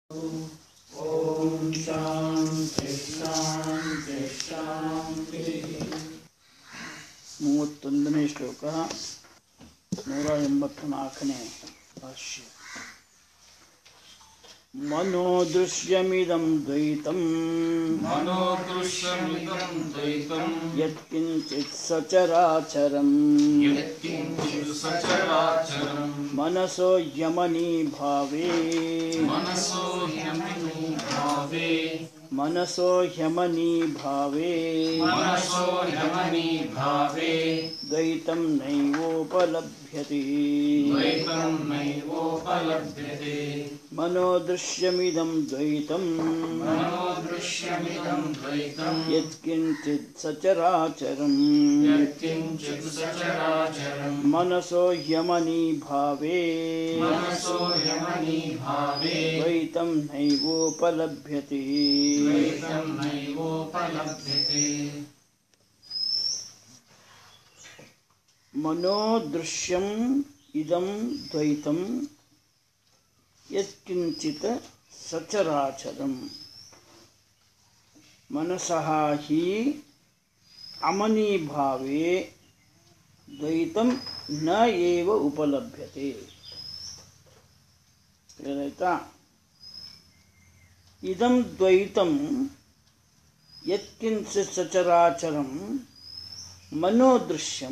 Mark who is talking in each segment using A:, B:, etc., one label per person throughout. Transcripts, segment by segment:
A: ॐ शान्ति शान्ति शान्तिः
B: ಮೂವತ್ತೊಂದನೇ ಶ್ಲೋಕ ನೂರ ಎಂಬತ್ನಾಲ್ಕನೇ ಭಾಷ್ಯ ಮನೋದೃಶ್ಯಮಿದಂ ದ್ವೈತಂ
A: मनोदृश्यमिदं द्वैतं
B: ಯತ್ಕಿಂಚಿತ್ ಸಚರಾಚರಂ
A: यत्किञ्चित् सचराचरं
B: ಮನಸೋ ಯಮನಿ ಭಾವೇ
A: मनसो ह्यमिनि भावे
B: ಮನಸೋ ಹ್ಯಮನಿ ಭಾವೇ
A: मनसो ह्यमनि भावे
B: ದ್ವೈತಂ ನೈವೋಪಲಭ್ಯತೆ
A: द्वैतं नैवोपलभ्यते
B: ಮನೋದೃಶ್ಯಮಿದಂ ದ್ವೈತಂ
A: मनोदृश्यमिदं द्वैतं
B: ಯತ್ಕಿಂಚಿತ್ ಸಚರಾಚರಂ
A: यत्किञ्चित् सचराचरं
B: ಮನಸೋ ಹ್ಯಮನಿ ಭಾವೇ
A: मनसो ह्यमनि भावे
B: ದ್ವೈತಂ ನೈವೋಪಲಭ್ಯತೆ
A: द्वैतं नैवोपलभ्यते
B: ಮನೋದೃಶ್ಯಂ ಇದಂ ದ್ವೈತಂ ಯತ್ಕಿಂಚಿತ್ ಸಚರಾಚರಂ ಮನಸಃ ಹಿ ಅಮನೀಭಾವೇ ದ್ವೈತಂ ನ ಏವ ಉಪಲಭ್ಯತೆ ಆಯ್ತಾ ಇದಂ ದ್ವೈತಂ ಯತ್ಕಿಂಚಿತ್ ಸಚರಾಚರಂ ಮನೋದೃಶ್ಯಂ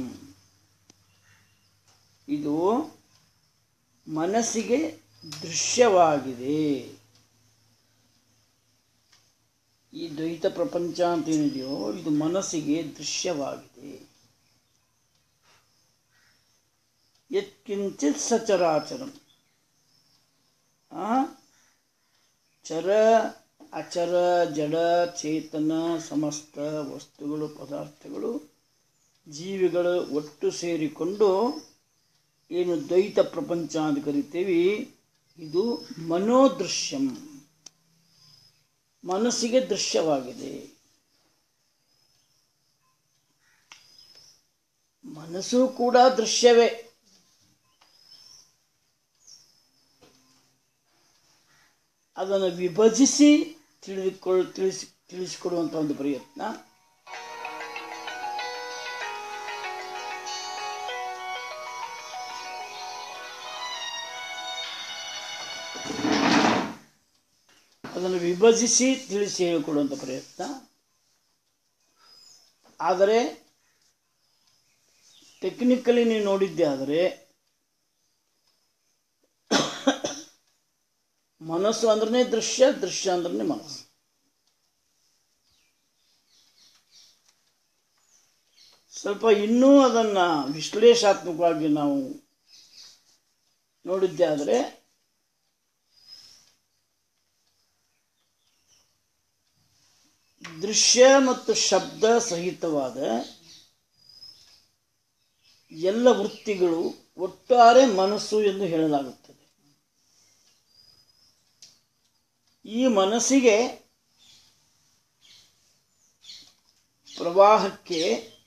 B: ಇದು ಮನಸ್ಸಿಗೆ ದೃಶ್ಯವಾಗಿದೆ ಈ ದ್ವೈತ ಪ್ರಪಂಚ ಅಂತ ಏನಿದೆಯೋ ಇದು ಮನಸ್ಸಿಗೆ ದೃಶ್ಯವಾಗಿದೆ ಯತ್ಕಿಂಚಿತ್ ಸಚರಾಚರಂ ಆ? ಚರ ಅಚರ ಜಡ ಚೇತನ ಸಮಸ್ತ ವಸ್ತುಗಳು ಪದಾರ್ಥಗಳು ಜೀವಿಗಳು ಒಟ್ಟು ಸೇರಿಕೊಂಡು ಏನು ದ್ವೈತ ಪ್ರಪಂಚ ಅಂತ ಕರಿತೀವಿ ಇದು ಮನೋದೃಶ್ಯಂ ಮನಸ್ಸಿಗೆ ದೃಶ್ಯವಾಗಿದೆ ಮನಸ್ಸು ಕೂಡ ದೃಶ್ಯವೇ ಅದನ್ನು ವಿಭಜಿಸಿ ತಿಳಿದುಕೊಳ್ಳ ತಿಳಿಸಿ ತಿಳಿಸಿಕೊಡುವಂಥ ಒಂದು ಪ್ರಯತ್ನ ಅದನ್ನು ವಿಭಜಿಸಿ ತಿಳಿಸಿ ಹೇಳಿಕೊಡುವಂಥ ಪ್ರಯತ್ನ ಆದರೆ ಟೆಕ್ನಿಕಲಿ ನೀವು ನೋಡಿದ್ದೆ ಆದರೆ ಮನಸ್ಸು ಅಂದ್ರೆ ದೃಶ್ಯ ದೃಶ್ಯ ಅಂದ್ರೆ ಮನಸ್ಸು ಸ್ವಲ್ಪ ಇನ್ನೂ ಅದನ್ನು ವಿಶ್ಲೇಷಾತ್ಮಕವಾಗಿ ನಾವು ನೋಡಿದ್ದೆ ಆದರೆ ದೃಶ್ಯ ಮತ್ತು ಶಬ್ದ ಸಹಿತವಾದ ಎಲ್ಲ ವೃತ್ತಿಗಳು ಒಟ್ಟಾರೆ ಮನಸ್ಸು ಎಂದು ಹೇಳಲಾಗುತ್ತದೆ ಈ ಮನಸ್ಸಿಗೆ ಪ್ರವಾಹಕ್ಕೆ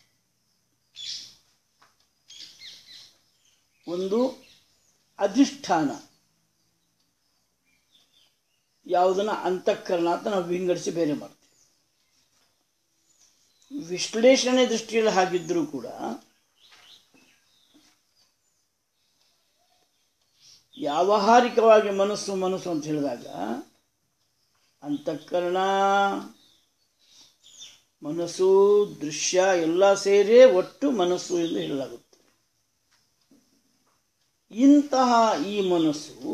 B: ಒಂದು ಅಧಿಷ್ಠಾನ ಯಾವುದನ್ನ ಅಂತಃಕರಣ ಅಂತ ನಾವು ವಿಂಗಡಿಸಿ ಬೇರೆ ಮಾಡ್ತೀವಿ ವಿಶ್ಲೇಷಣೆ ದೃಷ್ಟಿಯಲ್ಲಿ ಹಾಗಿದ್ದರೂ ಕೂಡ ವ್ಯಾವಹಾರಿಕವಾಗಿ ಮನಸ್ಸು ಮನಸ್ಸು ಅಂತ ಹೇಳಿದಾಗ ಅಂತಃಕರಣ ಮನಸ್ಸು ದೃಶ್ಯ ಎಲ್ಲ ಸೇರೇ ಒಟ್ಟು ಮನಸ್ಸು ಎಂದು ಹೇಳಲಾಗುತ್ತದೆ ಇಂತಹ ಈ ಮನಸ್ಸು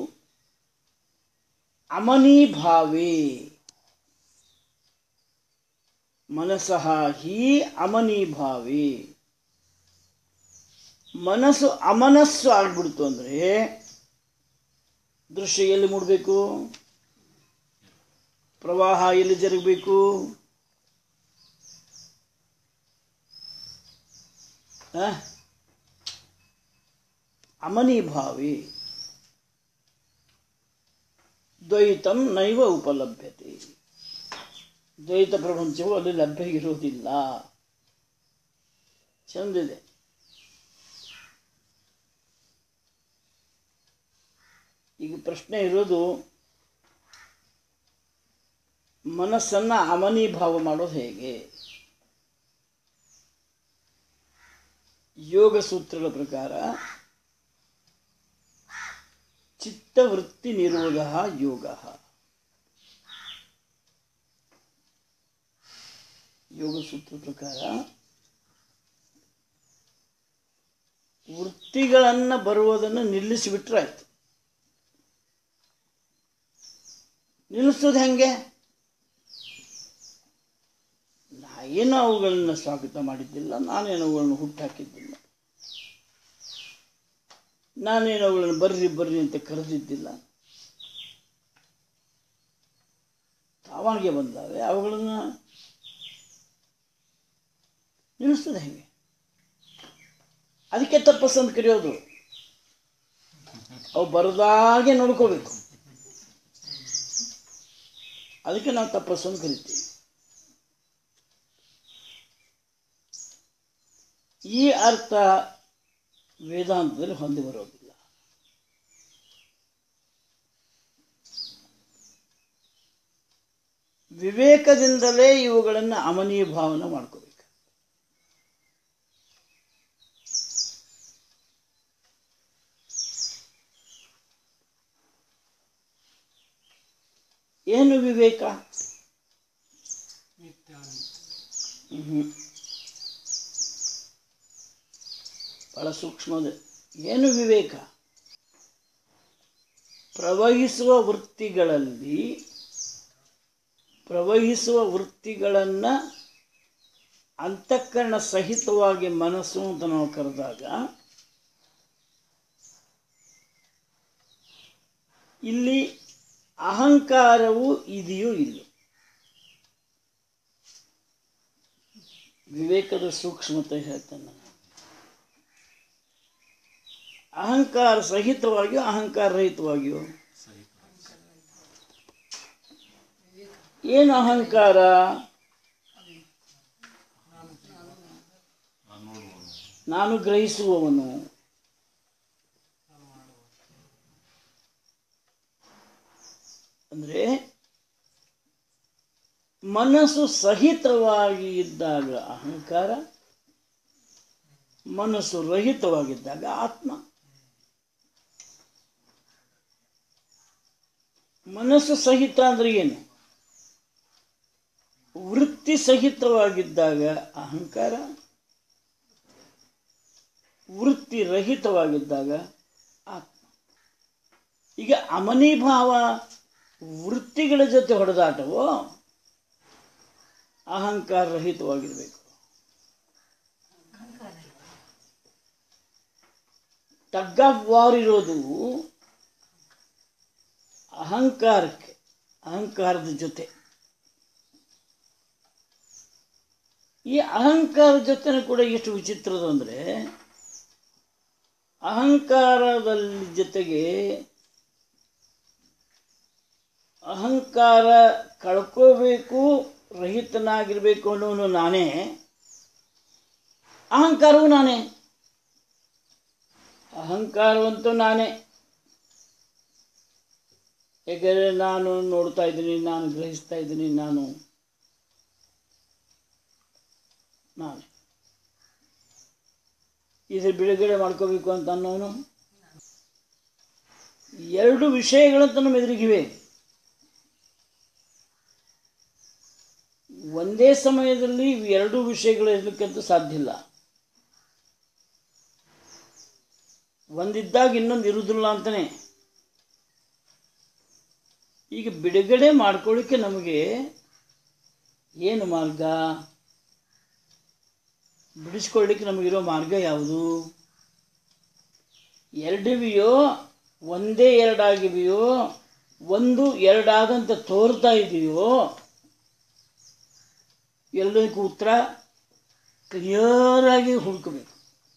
B: ಅಮನೀಭಾವೇ ಮನಸ್ಸಃ ಹಿ ಅಮನೀಭಾವೇ ಮನಸ್ಸು ಅಮನಸ್ಸು ಆಗ್ಬಿಡ್ತು ಅಂದರೆ ದೃಶ್ಯ ಎಲ್ಲಿ ಮೂಡಬೇಕು ಪ್ರವಾಹ ಎಲ್ಲಿ ಜರುಗಬೇಕು ಅಮನೀಭಾವಿ ದ್ವೈತಂ ನೈವ ಉಪಲಭ್ಯತೆ ದ್ವೈತ ಪ್ರಪಂಚವು ಅಲ್ಲಿ ಲಭ್ಯ ಇರುವುದಿಲ್ಲ ಚಂದಿದೆ ಈಗ ಪ್ರಶ್ನೆ ಇರೋದು ಮನಸ್ಸನ್ನು ಅಮನೀಭಾವ ಮಾಡೋದು ಹೇಗೆ ಯೋಗ ಸೂತ್ರಗಳ ಪ್ರಕಾರ ಚಿತ್ತವೃತ್ತಿ ನಿರೋಧ ಯೋಗ ಯೋಗ ಸೂತ್ರ ಪ್ರಕಾರ ವೃತ್ತಿಗಳನ್ನು ಬರುವುದನ್ನು ನಿಲ್ಲಿಸಿಬಿಟ್ರೆ ಆಯ್ತು ನಿಲ್ಲಿಸೋದು ಹೆಂಗೆ ನಾ ಏನು ಅವುಗಳನ್ನ ಸ್ವಾಗತ ಮಾಡಿದ್ದಿಲ್ಲ ನಾನೇನು ಅವುಗಳನ್ನು ಹುಟ್ಟಾಕಿದ್ದಿಲ್ಲ ನಾನೇನು ಅವುಗಳನ್ನು ಬರ್ರಿ ಬರ್ರಿ ಅಂತ ಕರೆದಿದ್ದಿಲ್ಲ ತಾವಾಣಿಗೆ ಬಂದಾವೆ ಅವುಗಳನ್ನು ನಿಲ್ಲಿಸ್ತದೆ ಹೆಂಗೆ ಅದಕ್ಕೆ ತಪಸ್ಸು ಅಂತ ಕರೆಯೋದು ಅವು ಬರದಾಗೆ ನೋಡ್ಕೋಬೇಕು ಅದಕ್ಕೆ ನಾವು ತಪಸ್ಸು ಅಂತ ಕರಿತೀವಿ ಈ ಅರ್ಥ ವೇದಾಂತದಲ್ಲಿ ಹೊಂದಿ ಬರೋದಿಲ್ಲ ವಿವೇಕದಿಂದಲೇ ಇವುಗಳನ್ನು ಅಮನೀಯ ಭಾವನೆ ಮಾಡ್ಕೋಬೇಕು ಏನು ವಿವೇಕ ಹ್ಮ್. ಬಹಳ ಸೂಕ್ಷ್ಮದ ಏನು ವಿವೇಕ ಪ್ರವಹಿಸುವ ವೃತ್ತಿಗಳಲ್ಲಿ ಪ್ರವಹಿಸುವ ವೃತ್ತಿಗಳನ್ನು ಅಂತಃಕರಣ ಸಹಿತವಾಗಿ ಮನಸ್ಸು ಅಂತ ನಾವು ಕರೆದಾಗ ಇಲ್ಲಿ ಅಹಂಕಾರವು ಇದೆಯೋ ಇಲ್ಲ ವಿವೇಕದ ಸೂಕ್ಷ್ಮತೆ ಹೇಳ್ತಾನೆ ನಾನು. ಅಹಂಕಾರ ಸಹಿತವಾಗಿಯೋ ಅಹಂಕಾರ ರಹಿತವಾಗಿಯೋ ಏನು ಅಹಂಕಾರ ನಾನು ಗ್ರಹಿಸುವವನು ಅಂದರೆ ಮನಸ್ಸು ಸಹಿತವಾಗಿ ಇದ್ದಾಗ ಅಹಂಕಾರ ಮನಸ್ಸು ರಹಿತವಾಗಿದ್ದಾಗ ಆತ್ಮ ಮನಸ್ಸು ಸಹಿತ ಅಂದ್ರೆ ಏನು ವೃತ್ತಿ ಸಹಿತವಾಗಿದ್ದಾಗ ಅಹಂಕಾರ ವೃತ್ತಿ ರಹಿತವಾಗಿದ್ದಾಗ ಆತ್ಮ ಈಗ ಅಮನೀಭಾವ ವೃತ್ತಿಗಳ ಜೊತೆ ಹೊಡೆದಾಟವೋ ಅಹಂಕಾರ ರಹಿತವಾಗಿರಬೇಕು ಟಗ್ ಆಫ್ ವಾರ್ ಇರೋದು ಅಹಂಕಾರಕ್ಕೆ ಅಹಂಕಾರದ ಜೊತೆ ಈ ಅಹಂಕಾರದ ಜೊತೆ ಕೂಡ ಎಷ್ಟು ವಿಚಿತ್ರದ ಅಂದರೆ ಅಹಂಕಾರದಲ್ಲಿ ಜೊತೆಗೆ ಅಹಂಕಾರ ಕಳ್ಕೋಬೇಕು ರಹಿತನಾಗಿರ್ಬೇಕು ಅನ್ನೋನು ನಾನೇ ಅಹಂಕಾರವು ನಾನೇ ಅಹಂಕಾರವಂತೂ ನಾನೇ ಯಾಕೆಂದರೆ ನಾನು ನೋಡ್ತಾ ಇದ್ದೀನಿ ನಾನು ಗ್ರಹಿಸ್ತಾ ಇದ್ದೀನಿ ನಾನು ನಾನೇ ಇದು ಬಿಡುಗಡೆ ಮಾಡ್ಕೋಬೇಕು ಅಂತ ಅನ್ನೋನು ಎರಡು ವಿಷಯಗಳಂತ ನಮ್ಮ ಎದುರಿಗಿವೆ ಒಂದೇ ಸಮಯದಲ್ಲಿ ಇವು ಎರಡೂ ವಿಷಯಗಳು ಇರಲಿಕ್ಕಂತೂ ಸಾಧ್ಯ ಇಲ್ಲ ಒಂದಿದ್ದಾಗ ಇನ್ನೊಂದು ಇರುವುದಿಲ್ಲ ಅಂತಾನೆ ಈಗ ಬಿಡುಗಡೆ ಮಾಡ್ಕೊಳ್ಳಿಕ್ಕೆ ನಮಗೆ ಏನು ಮಾರ್ಗ ಬಿಡಿಸ್ಕೊಳ್ಳಿಕ್ಕೆ ನಮಗಿರೋ ಮಾರ್ಗ ಯಾವುದು ಎರಡಿವೆಯೋ ಒಂದೇ ಎರಡಾಗಿವೆಯೋ ಒಂದು ಎರಡಾದಂತ ತೋರ್ತಾ ಇದೆಯೋ ಎಲ್ಲದಕ್ಕೂ ಉತ್ತರ ಕ್ಲಿಯರ್ ಆಗಿ ಹುಡುಕಬೇಕು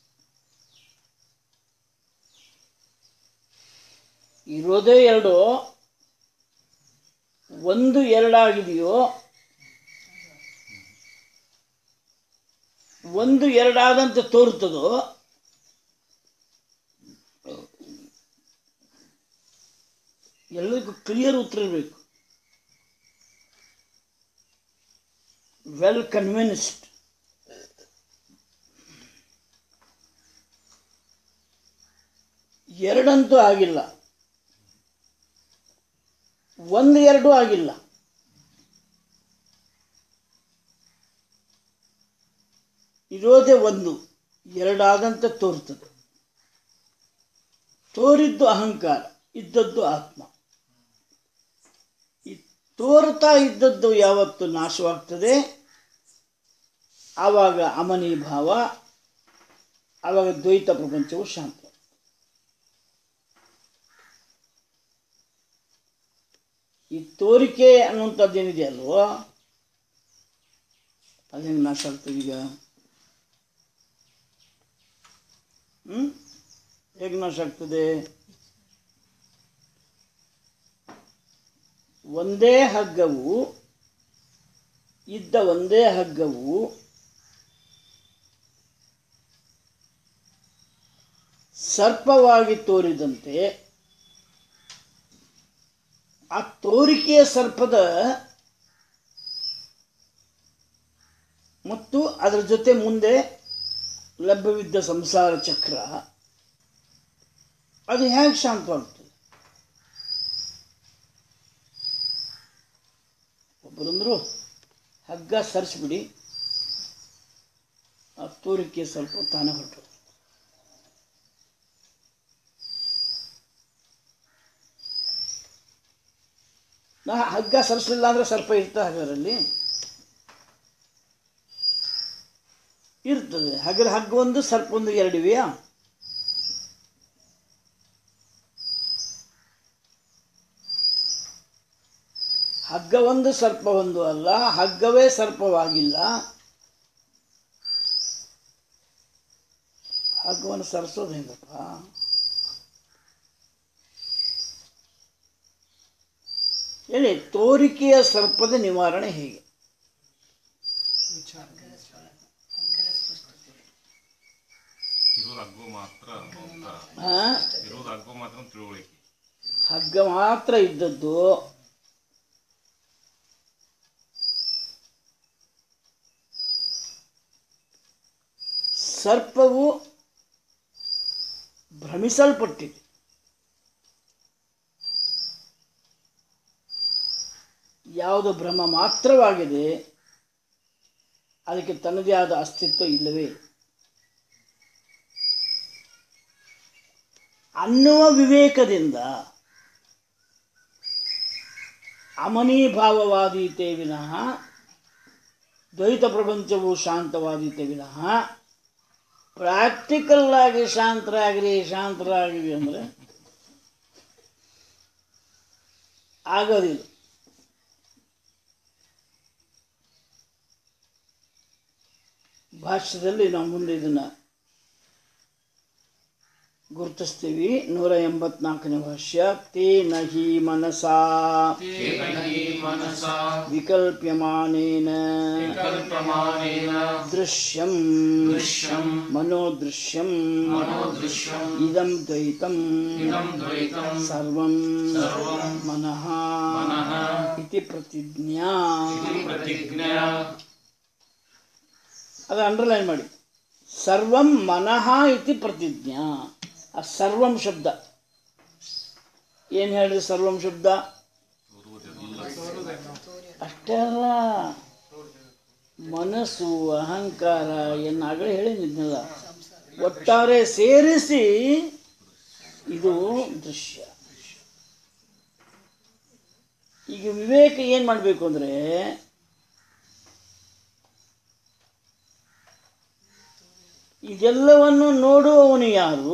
B: ಇರೋದೇ ಎರಡು ಒಂದು ಎರಡಾಗಿದೆಯೋ ಒಂದು ಎರಡಾದಂತೆ ತೋರುತ್ತದೋ ಎಲ್ಲರಿಗೂ ಕ್ಲಿಯರ್ ಉತ್ತರ ಇರಬೇಕು ವೆಲ್ ಕನ್ವಿನ್ಸ್ಡ್ ಎರಡಂತೂ ಆಗಿಲ್ಲ ಒಂದು ಎರಡು ಆಗಿಲ್ಲ ಇರೋದೇ ಒಂದು ಎರಡಾದಂತೆ ತೋರ್ತದೆ ತೋರಿದ್ದು ಅಹಂಕಾರ ಇದ್ದದ್ದು ಆತ್ಮ ಈ ತೋರ್ತಾ ಇದ್ದದ್ದು ಯಾವತ್ತು ನಾಶವಾಗ್ತದೆ ಆವಾಗ ಅಮನಿ ಭಾವ ಆವಾಗ ದ್ವೈತ ಪ್ರಪಂಚವು ಶಾಂತ ಈ ತೋರಿಕೆ ಅನ್ನುವಂಥದ್ದು ಏನಿದೆ ಅಲ್ವೋ ಅದು ಹೆಂಗೆ ನಾಶ ಆಗ್ತದೆ ಈಗ ಹ್ಞೂ ಹೇಗೆ ನಾಶ ಆಗ್ತದೆ ಒಂದೇ ಹಗ್ಗವು ಇದ್ದ ಒಂದೇ ಹಗ್ಗವು ಸರ್ಪವಾಗಿ ತೋರಿದಂತೆ ಆ ತೋರಿಕೆಯ ಸರ್ಪದ ಮತ್ತು ಅದರ ಜೊತೆ ಮುಂದೆ ಲಭ್ಯವಿದ್ದ ಸಂಸಾರ ಚಕ್ರ ಅದು ಹೇಗೆ ಶಾಂತವಾಗ್ತದೆ ಒಬ್ಬರಂದ್ರು ಹಗ್ಗ ಸರಿಸ್ಬಿಡಿ ಆ ತೋರಿಕೆ ಸ್ವಲ್ಪ ತಾನೇ ಹೊರಟು ನಾ ಹಗ್ಗ ಸರಿಸಲಿಲ್ಲ ಅಂದ್ರೆ ಸರ್ಪ ಇರ್ತಾ ಹಗರಲ್ಲಿ ಇರ್ತದೆ ಹಗರ ಹಗ್ಗ ಒಂದು ಸರ್ಪ ಒಂದು ಎರಡಿವೆಯಾ ಹಗ್ಗ ಒಂದು ಸರ್ಪ ಒಂದು ಅಲ್ಲ ಹಗ್ಗವೇ ಸರ್ಪವಾಗಿಲ್ಲ ಹಗ್ಗವನ್ನು ಸರಿಸೋದು ಹೆಂಗಪ್ಪ ಹೇಳಿ ತೋರಿಕೆಯ ಸರ್ಪದ ನಿವಾರಣೆ ಹೇಗೆ
C: ಇರೋದು ಹಗ್ಗು ಮಾತ್ರ ಅಂತ
B: ಹಾ
C: ಇರೋದು ಹಗ್ಗು ಮಾತ್ರ ತಿಳುವಳಿಕೆ
B: ಹಗ್ಗ ಮಾತ್ರ ಇದ್ದದ್ದು ಸರ್ಪವು ಭ್ರಮಿಸಲ್ಪಟ್ಟಿದೆ ಯಾವುದು ಭ್ರಮ ಮಾತ್ರವಾಗಿದೆ ಅದಕ್ಕೆ ತನ್ನದೇ ಆದ ಅಸ್ತಿತ್ವ ಇಲ್ಲವೇ ಇಲ್ಲ. ಅನ್ನುವ ವಿವೇಕದಿಂದ ಅಮನೀಭಾವವಾದೀತೆ ವಿನಃ ದ್ವೈತ ಪ್ರಪಂಚವು ಶಾಂತವಾದೀತೆ ವಿನಃ ಪ್ರಾಕ್ಟಿಕಲ್ ಆಗಿ ಶಾಂತರಾಗಿರಿ ಶಾಂತರಾಗಿರಿ ಅಂದರೆ ಆಗೋದಿಲ್ಲ ಭಾಷ್ಯದಲ್ಲಿ ನಾವು ಮುಂದೆ ಇದನ್ನು ಗುರುತಿಸ್ತೀವಿ ನೂರ ಎಂಬತ್ನಾಲ್ಕನೇ ಭಾಷ್ಯ ತೇ ನಹಿ ಮನಸಾ
A: ತೇನ ಹಿ ಮನಸಾ
B: ವಿಕಲ್ಪ್ಯಮಾನೇನ
A: ವಿಕಲ್ಪಮಾನೇನ
B: ದೃಶ್ಯಂ
A: ದೃಶ್ಯಂ
B: ಮನೋದೃಶ್ಯಂ
A: ಮನೋದೃಶ್ಯಂ
B: ಇದಂ ದ್ವೈತಂ
A: ಇದಂ ದ್ವೈತಂ
B: ಸರ್ವಂ
A: ಸರ್ವಂ
B: ಮನಃ
A: ಮನಃ
B: ಇತಿ ಪ್ರತಿಜ್ಞಾ
A: ಇತಿ ಪ್ರತಿಜ್ಞಾ
B: ಅದು ಅಂಡರ್ಲೈನ್ ಮಾಡಿ ಸರ್ವಂ ಮನಃ ಇತಿ ಪ್ರತಿಜ್ಞಾ ಆ ಸರ್ವಂ ಶಬ್ದ ಏನು ಹೇಳ್ರಿ ಸರ್ವಂ ಶಬ್ದ ಅಷ್ಟೇ ಅಲ್ಲ ಮನಸ್ಸು ಅಹಂಕಾರ ಎನ್ನಾಗಲೇ ಹೇಳಿದ್ನಲ್ಲ ಒಟ್ಟಾರೆ ಸೇರಿಸಿ ಇದು ದೃಶ್ಯ ಈಗ ವಿವೇಕ ಏನು ಮಾಡಬೇಕು ಅಂದರೆ ಇದೆಲ್ಲವನ್ನು ನೋಡುವವನು ಯಾರು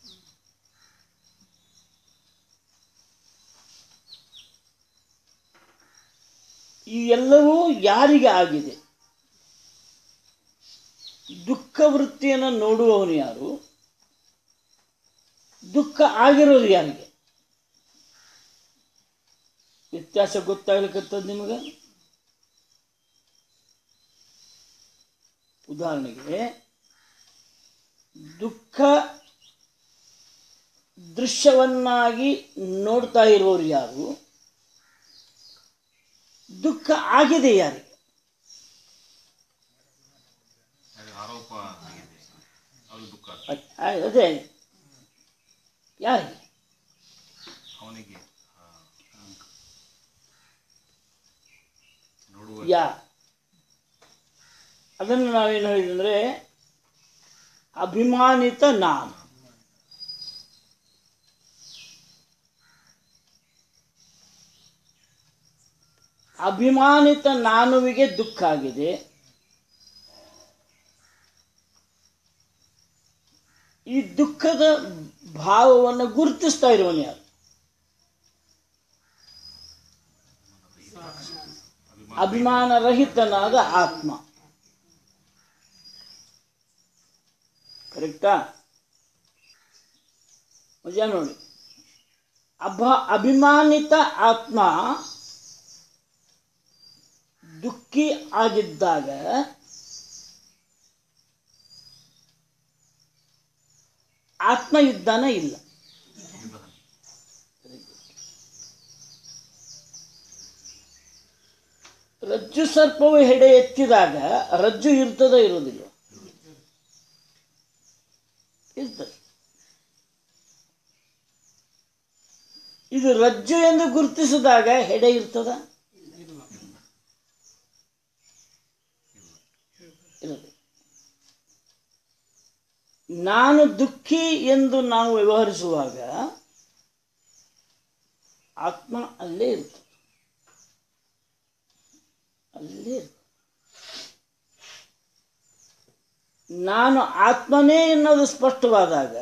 B: ಈ ಎಲ್ಲವೂ ಯಾರಿಗೆ ಆಗಿದೆ ದುಃಖ ವೃತ್ತಿಯನ್ನು ನೋಡುವವನು ಯಾರು ದುಃಖ ಆಗಿರೋದು ಯಾರಿಗೆ ವ್ಯತ್ಯಾಸ ಗೊತ್ತಾಗ್ಲಿಕ್ಕತ್ತದ ನಿಮಗೆ ಉದಾಹರಣೆಗೆ ದುಃಖ ದೃಶ್ಯವನ್ನಾಗಿ ನೋಡ್ತಾ ಇರೋರು ಯಾರು ದುಃಖ ಆಗಿದೆ ಯಾರಿಗೆ ಅದೇ ಯಾರಿಗೆ
C: ಅವನಿಗೆ ಆ, ನೋಡುವ
B: ಯಾ ಅದನ್ನು ನಾವೇನು ಹೇಳಿದಂದ್ರೆ ಅಭಿಮಾನಿತ ನಾನು ಅಭಿಮಾನಿತ ನಾನುವಿಗೆ ದುಃಖ ಆಗಿದೆ ಈ ದುಃಖದ ಭಾವವನ್ನು ಗುರುತಿಸ್ತಾ ಇರುವನು ಯಾರು ಅಭಿಮಾನರಹಿತನಾದ ಆತ್ಮ ಕರೆಕ್ಟಾ ಮಜಾ ನೋಡಿ ಅಭ ಅಭಿಮಾನಿತ ಆತ್ಮ ದುಃಖಿ ಆಗಿದ್ದಾಗ ಆತ್ಮ ಇದ್ದಾನ ಇಲ್ಲ ರಜ್ಜು ಸರ್ಪವು ಹೆಡೆ ಎತ್ತಿದಾಗ ರಜ್ಜು ಇರ್ತದ ಇರೋದಿಲ್ಲ ಇರ್ತದೆ ಇದು ರಜ್ಜು ಎಂದು ಗುರುತಿಸಿದಾಗ ಹೆಡೆ ಇರ್ತದ ಇರೋದಿಲ್ಲ ನಾನು ದುಃಖಿ ಎಂದು ನಾವು ವ್ಯವಹರಿಸುವಾಗ ಆತ್ಮ ಅಲ್ಲೇ ಇರ್ತದೆ ಅಲ್ಲೇ ಇರ್ತದೆ. ನಾನು ಆತ್ಮನೇ ಎನ್ನುವುದು ಸ್ಪಷ್ಟವಾದಾಗ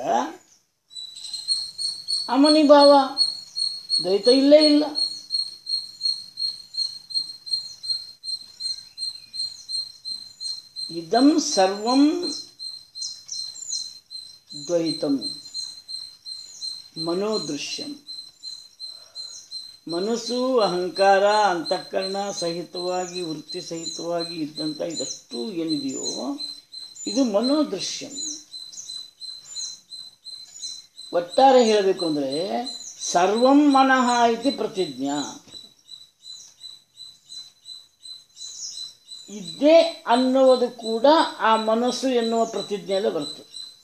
B: ಅಮನಿ ಭಾವ ದ್ವೈತ ಇಲ್ಲೇ ಇಲ್ಲ ಇದಂ ಸರ್ವಂ ದ್ವೈತಂ ಮನೋದೃಶ್ಯಂ ಮನಸ್ಸು ಅಹಂಕಾರ ಅಂತಃಕರಣ ಸಹಿತವಾಗಿ ವೃತ್ತಿ ಸಹಿತವಾಗಿ ಇದ್ದಂಥ ಇದಷ್ಟು ಏನಿದೆಯೋ ಇದು ಮನೋದೃಶ್ಯಂ ಒಟ್ಟಾರೆ ಹೇಳಬೇಕು ಅಂದರೆ ಸರ್ವಂ ಮನಃ ಇತಿ ಪ್ರತಿಜ್ಞಾ ಇದ್ದೇ ಅನ್ನುವುದು ಕೂಡ ಆ ಮನಸ್ಸು ಎನ್ನುವ ಪ್ರತಿಜ್ಞೆಯಲ್ಲೇ ಬರ್ತದೆ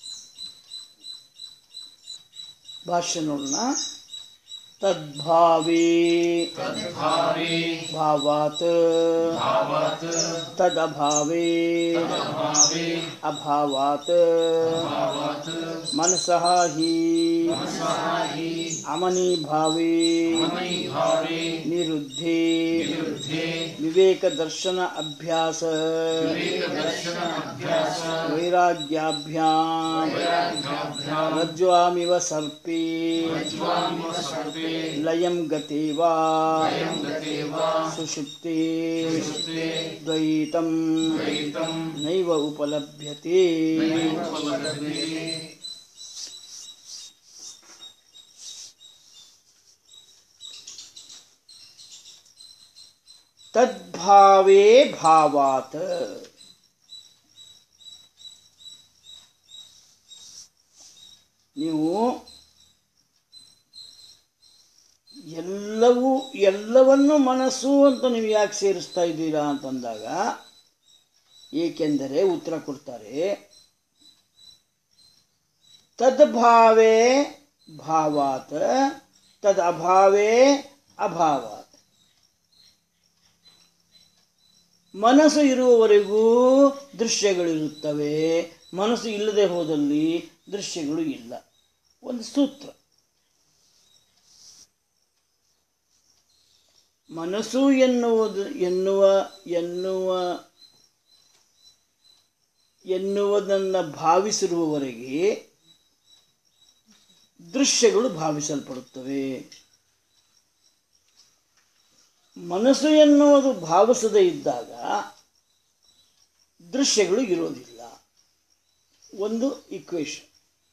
B: ಭಾಷ್ಯ ನೋಡೋಣ ತದ್ಭಾವೇ
A: ತದ್ಭಾವೇ
B: ಭಾವಾತ್
A: ಭಾವಾತ್
B: ತದಭಾವೇ
A: ಭಾವೇ
B: ಅಭಾವಾತ್
A: ಭಾವಾತ್
B: ಮನಸಃ ಹಿ
A: ಮನಸಾಹಿ
B: ಅಮನಿ ಭಾವೇ
A: ಮೈ ಭಾವೇ
B: ನಿರುದ್ಧೇ
A: ವಿರುದ್ಧೇ
B: ವಿವೇಕ ದರ್ಶನ ಅಭ್ಯಾಸ
A: ವಿವೇಕ ದರ್ಶನ ಅಭ್ಯಾಸ
B: ವೈರಾಗ್ಯಾಭ್ಯಾಂ
A: ವೈರಾಗ್ಯಾಭ್ಯಾಂ
B: ರಜ್ವಾಮಿವ ಸರ್ಪೇ
A: ಜ್ವಾಮಿವ ಸರ್ಪೇ
B: ಲಯಂ ಗತೆ ವಾ
A: ಅಯಂ ಗತೆ ವಾ
B: ಸುಷುಪ್ತೆ
A: ಸುಷುಪ್ತೆ
B: ದ್ವೈತಂ
A: ದ್ವೈತಂ
B: ನೈವ ಉಪಲಭ್ಯತೆ
A: ಉಪಲಭ್ಯತೆ
B: ತದ್ಭಾವೇ ಭಾವಾತ್ ನೀವು ಎಲ್ಲವೂ ಎಲ್ಲವನ್ನು ಮನಸ್ಸು ಅಂತ ನೀವು ಯಾಕೆ ಸೇರಿಸ್ತಾ ಇದ್ದೀರಾ ಅಂತಂದಾಗ ಏಕೆಂದರೆ ಉತ್ತರ ಕೊಡ್ತಾರೆ ತದ್ಭಾವೇ ಭಾವಾತ್ ತದ್ ಅಭಾವೇ ಅಭಾವಾತ್ ಮನಸ್ಸು ಇರುವವರೆಗೂ ದೃಶ್ಯಗಳಿರುತ್ತವೆ ಮನಸ್ಸು ಇಲ್ಲದೆ ಹೋದಲ್ಲಿ ದೃಶ್ಯಗಳು ಇಲ್ಲ ಒಂದು ಸೂತ್ರ ಮನಸ್ಸು ಎನ್ನುವುದು ಎನ್ನುವ ಎನ್ನುವ ಎನ್ನುವುದನ್ನು ಭಾವಿಸಿರುವವರೆಗೆ ದೃಶ್ಯಗಳು ಭಾವಿಸಲ್ಪಡುತ್ತವೆ ಮನಸ್ಸು ಎನ್ನುವುದು ಭಾವಿಸದೇ ಇದ್ದಾಗ ದೃಶ್ಯಗಳು ಇರೋದಿಲ್ಲ ಒಂದು ಇಕ್ವೇಶನ್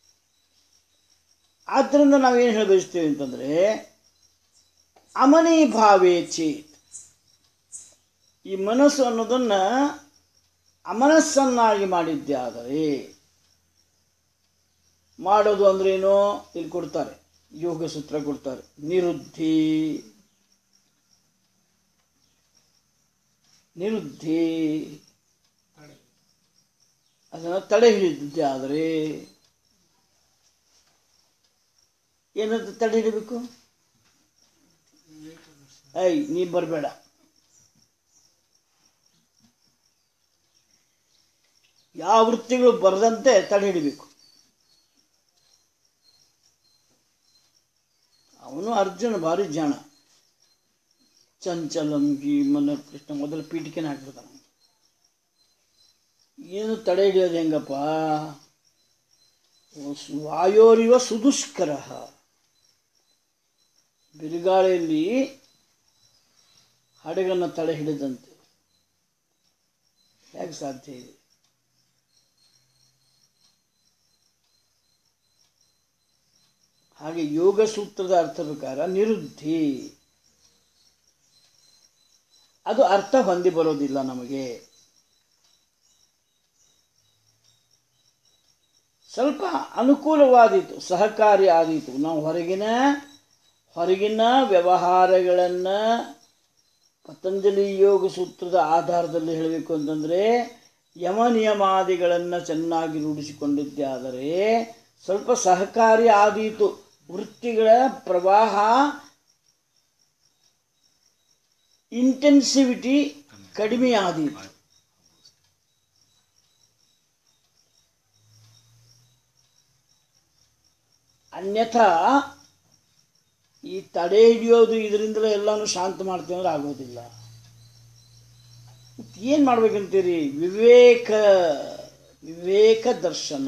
B: ಆದ್ದರಿಂದ ನಾವೇನು ಹೇಳ ಬಯಸ್ತೇವೆ ಅಂತಂದರೆ ಅಮನಿ ಭಾವೇ ಚೇತ್ ಈ ಮನಸ್ಸು ಅನ್ನೋದನ್ನು ಅಮನಸ್ಸನ್ನಾಗಿ ಮಾಡಿದ್ದೆ ಆದರೆ ಮಾಡೋದು ಅಂದ್ರೇನು ಇಲ್ಲಿ ಕೊಡ್ತಾರೆ ಯೋಗ ಸೂತ್ರ ಕೊಡ್ತಾರೆ ನಿರುದ್ಧಿ ನಿರುದ್ಧಿ ಅದನ್ನು ತಡೆ ಹಿಡಿದಿದ್ದೆ ಆದರೆ ಏನಂತ ತಡೆ ಹಿಡಿಬೇಕು ಐ ನೀ ಬರಬೇಡ ಯಾವ ವೃತ್ತಿಗಳು ಬರದಂತೆ ತಡೆ ಹಿಡಿಬೇಕು ಅವನು ಅರ್ಜುನ ಭಾರಿ ಜಾಣ ಚಂಚಲಂಗಿ ಮನ ಕೃಷ್ಣ ಮೊದಲ ಪೀಠಿಕೆನ ಹಾಕ್ಬಿಡ್ತಾನ ಏನು ತಡೆ ಹಿಡಿಯೋದು ಹೆಂಗಪ್ಪ ವಾಯೋರಿವ ಸುದುಷ್ಕರ ಬಿರುಗಾಳಿಯಲ್ಲಿ ಹಡಗನ್ನು ತಡೆ ಹಿಡಿದಂತೆ ಹೇಗೆ ಸಾಧ್ಯ ಇದೆ ಹಾಗೆ ಯೋಗ ಸೂತ್ರದ ಅರ್ಥ ಪ್ರಕಾರ ನಿರುದ್ಧಿ ಅದು ಅರ್ಥ ಹೊಂದಿ ಬರೋದಿಲ್ಲ ನಮಗೆ ಸ್ವಲ್ಪ ಅನುಕೂಲವಾದೀತು ಸಹಕಾರಿ ಆದೀತು ನಾವು ಹೊರಗಿನ ಹೊರಗಿನ ವ್ಯವಹಾರಗಳನ್ನು ಪತಂಜಲಿ ಯೋಗ ಸೂತ್ರದ ಆಧಾರದಲ್ಲಿ ಹೇಳಬೇಕು ಅಂತಂದರೆ ಯಮ ನಿಯಮಾದಿಗಳನ್ನು ಚೆನ್ನಾಗಿ ರೂಢಿಸಿಕೊಂಡಿದ್ದೇ ಆದರೆ ಸ್ವಲ್ಪ ಸಹಕಾರಿ ಆದೀತು ವೃತ್ತಿಗಳ ಪ್ರವಾಹ ಇಂಟೆನ್ಸಿವಿಟಿ ಕಡಿಮೆ ಆದೀತು ಅನ್ಯಥಾ ಈ ತಡೆ ಹಿಡಿಯೋದು ಇದರಿಂದಲೇ ಎಲ್ಲಾನು ಶಾಂತ ಮಾಡ್ತೀವಿ ಅಂದ್ರೆ ಆಗೋದಿಲ್ಲ ಏನು ಮಾಡ್ಬೇಕಂತೀರಿ ವಿವೇಕ ವಿವೇಕ ದರ್ಶನ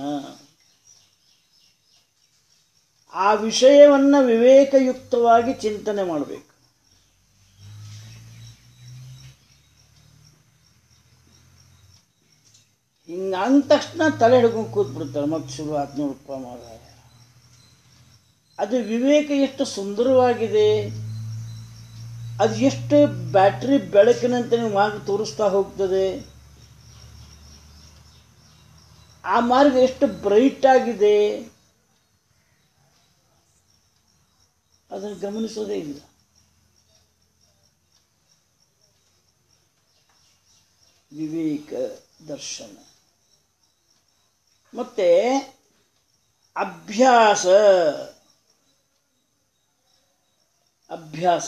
B: ಆ ವಿಷಯವನ್ನು ವಿವೇಕಯುಕ್ತವಾಗಿ ಚಿಂತನೆ ಮಾಡಬೇಕು ಹಿಂಗ ಅಂದ ತಕ್ಷಣ ತಲೆ ಹಿಡ್ಕೊಂಡು ಕೂತ್ಬಿಡ್ತಾರೆ ಮತ್ತೆ ಶುರು ಆತ್ ನೋಡಪ್ಪ ಮಾರಾಯ ಅದು ವಿವೇಕ ಎಷ್ಟು ಸುಂದರವಾಗಿದೆ ಅದು ಎಷ್ಟು ಬ್ಯಾಟ್ರಿ ಬೆಳಕಿನಂತೆ ನೀವು ಮಾರ್ಗ ತೋರಿಸ್ತಾ ಹೋಗ್ತದೆ ಆ ಮಾರ್ಗ ಎಷ್ಟು ಬ್ರೈಟ್ ಆಗಿದೆ ಅದನ್ನು ಗಮನಿಸೋದೇ ಇಲ್ಲ ವಿವೇಕ ದರ್ಶನ ಮತ್ತೆ ಅಭ್ಯಾಸ ಅಭ್ಯಾಸ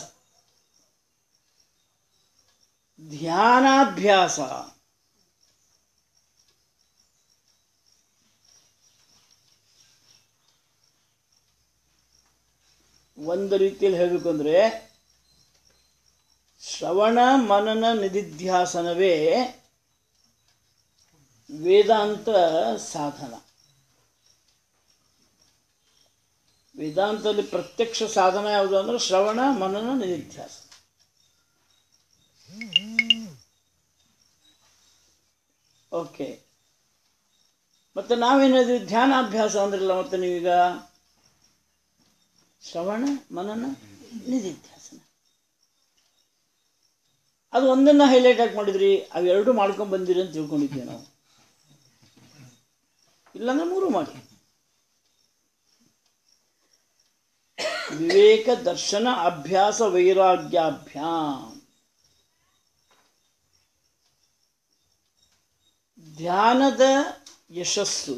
B: ಧ್ಯಾನಾಭ್ಯಾಸ ಒಂದು ರೀತಿಯಲ್ಲಿ ಹೇಳಬೇಕು ಅಂದರೆ ಶ್ರವಣ ಮನನ ನಿಧಿಧ್ಯಾಸನವೇ ವೇದಾಂತ ಸಾಧನ ವೇದಾಂತದಲ್ಲಿ ಪ್ರತ್ಯಕ್ಷ ಸಾಧನ ಯಾವುದು ಅಂದ್ರೆ ಶ್ರವಣ ಮನನ ನಿಧಿಧ್ಯಾಸ ಓಕೆ ಮತ್ತೆ ನಾವೇನು ಹೇಳಿದ್ವಿ ಧ್ಯಾನಾಭ್ಯಾಸ ಅಂದ್ರಲ್ಲ ಮತ್ತೆ ನೀವೀಗ ಶ್ರವಣ ಮನನ ನಿಧಿಧ್ಯಾಸನ ಅದು ಒಂದನ್ನು ಹೈಲೈಟ್ ಆಗಿ ಮಾಡಿದ್ರಿ ಅವೆರಡು ಮಾಡ್ಕೊಂಡು ಬಂದಿರಿ ಅಂತ ತಿಳ್ಕೊಂಡಿದ್ವಿ ನಾವು ಇಲ್ಲಾಂದ್ರೆ ಮೂರು ಮಾಡಿ ವಿವೇಕ ದರ್ಶನ ಅಭ್ಯಾಸ ವೈರಾಗ್ಯಾಭ್ಯಾಮ್ ಧ್ಯಾನದ ಯಶಸ್ಸು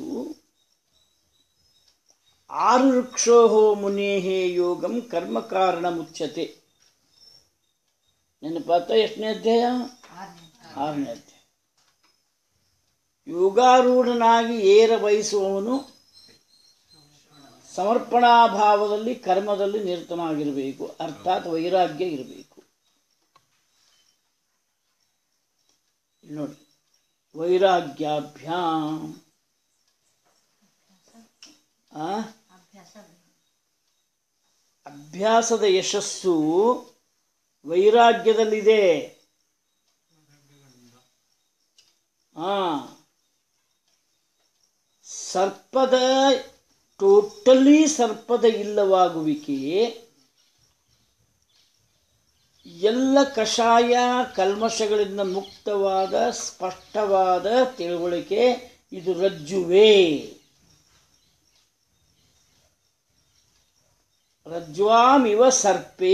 B: ಆರು ವೃಕ್ಷೋ ಮುನೇಹೇ ಯೋಗಂ ಕರ್ಮ ಕಾರಣ ಮುಚ್ಚತೆ ನೆನಪಾತ ಎಷ್ಟನೇ ಅಧ್ಯಾಯ ಆರನೇ ಅಧ್ಯಾಯ ಯೋಗಾರೂಢನಾಗಿ ಏರ ಬಯಸುವವನು ಸಮರ್ಪಣಾಭಾವದಲ್ಲಿ ಕರ್ಮದಲ್ಲಿ ನಿರತನಾಗಿರಬೇಕು ಅರ್ಥಾತ್ ವೈರಾಗ್ಯ ಇರಬೇಕು ಇಲ್ಲಿ ನೋಡಿ ವೈರಾಗ್ಯಾಭ್ಯಾಮ್ ಆ? ಅಭ್ಯಾಸದ ಯಶಸ್ಸು ವೈರಾಗ್ಯದಲ್ಲಿದೆ ಆ ಸರ್ಪದ ಟೋಟಲಿ ಸರ್ಪದ ಇಲ್ಲವಾಗುವಿಕೆ ಎಲ್ಲ ಕಷಾಯ ಕಲ್ಮಶಗಳಿಂದ ಮುಕ್ತವಾದ ಸ್ಪಷ್ಟವಾದ ತಿಳುವಳಿಕೆ ಇದು ರಜ್ಜುವೇ ರಜ್ವಾಮಿವ ಸರ್ಪೇ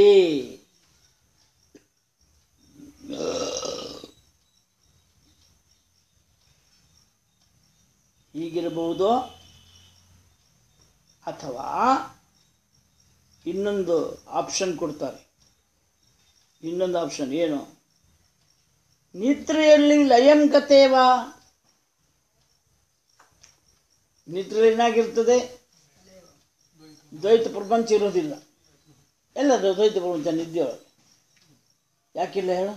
B: ಹೀಗಿರಬಹುದು ಅಥವಾ ಇನ್ನೊಂದು ಆಪ್ಷನ್ ಕೊಡ್ತಾರೆ ಇನ್ನೊಂದು ಆಪ್ಷನ್ ಏನು ನಿದ್ರೆಯಲ್ಲಿ ಲಯಂಕತೇವ ನಿದ್ರೆ ಏನಾಗಿರ್ತದೆ ದ್ವೈತ ಪ್ರಪಂಚ ಇರೋದಿಲ್ಲ ಎಲ್ಲ ದ್ವೈತ ಪ್ರಪಂಚ ನಿದ್ದೆಯೊಳಗೆ ಯಾಕಿಲ್ಲ ಹೇಳು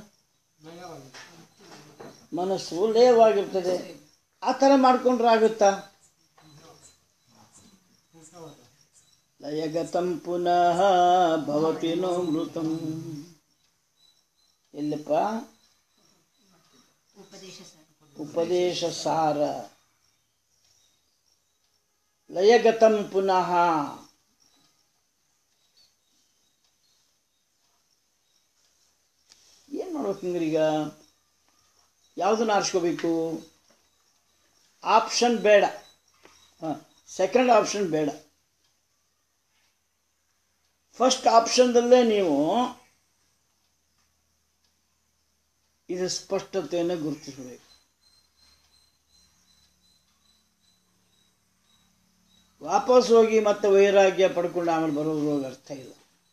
B: ಮನಸ್ಸು ಲಯವಾಗಿರ್ತದೆ ಆ ಥರ ಮಾಡ್ಕೊಂಡ್ರೆ ಆಗುತ್ತಾ ಲಯಗತಂ ಪುನಃ ಭವತಿ ನೋ ಮೃತಂ ಎಲ್ಲಪ್ಪ ಉಪದೇಶ ಸಾರ ಲಯಗತಂ ಪುನಃ ಏನು ಮಾಡ್ಬೇಕು ಹಿಂಗ್ರಿ ಈಗ ಯಾವುದನ್ನು ಆರಿಸ್ಕೋಬೇಕು ಆಪ್ಷನ್ ಬೇಡ ಹಾಂ ಸೆಕೆಂಡ್ ಆಪ್ಷನ್ ಬೇಡ ಫಸ್ಟ್ ಆಪ್ಷನ್ದಲ್ಲೇ ನೀವು ಇದು ಸ್ಪಷ್ಟತೆಯನ್ನು ಗುರುತಿಸಬೇಕು ವಾಪಸ್ ಹೋಗಿ ಮತ್ತೆ ವೈರಾಗ್ಯ ಪಡ್ಕೊಂಡು ಆಮೇಲೆ ಬರೋದ್ರೊಳಗೆ ಅರ್ಥ ಇಲ್ಲ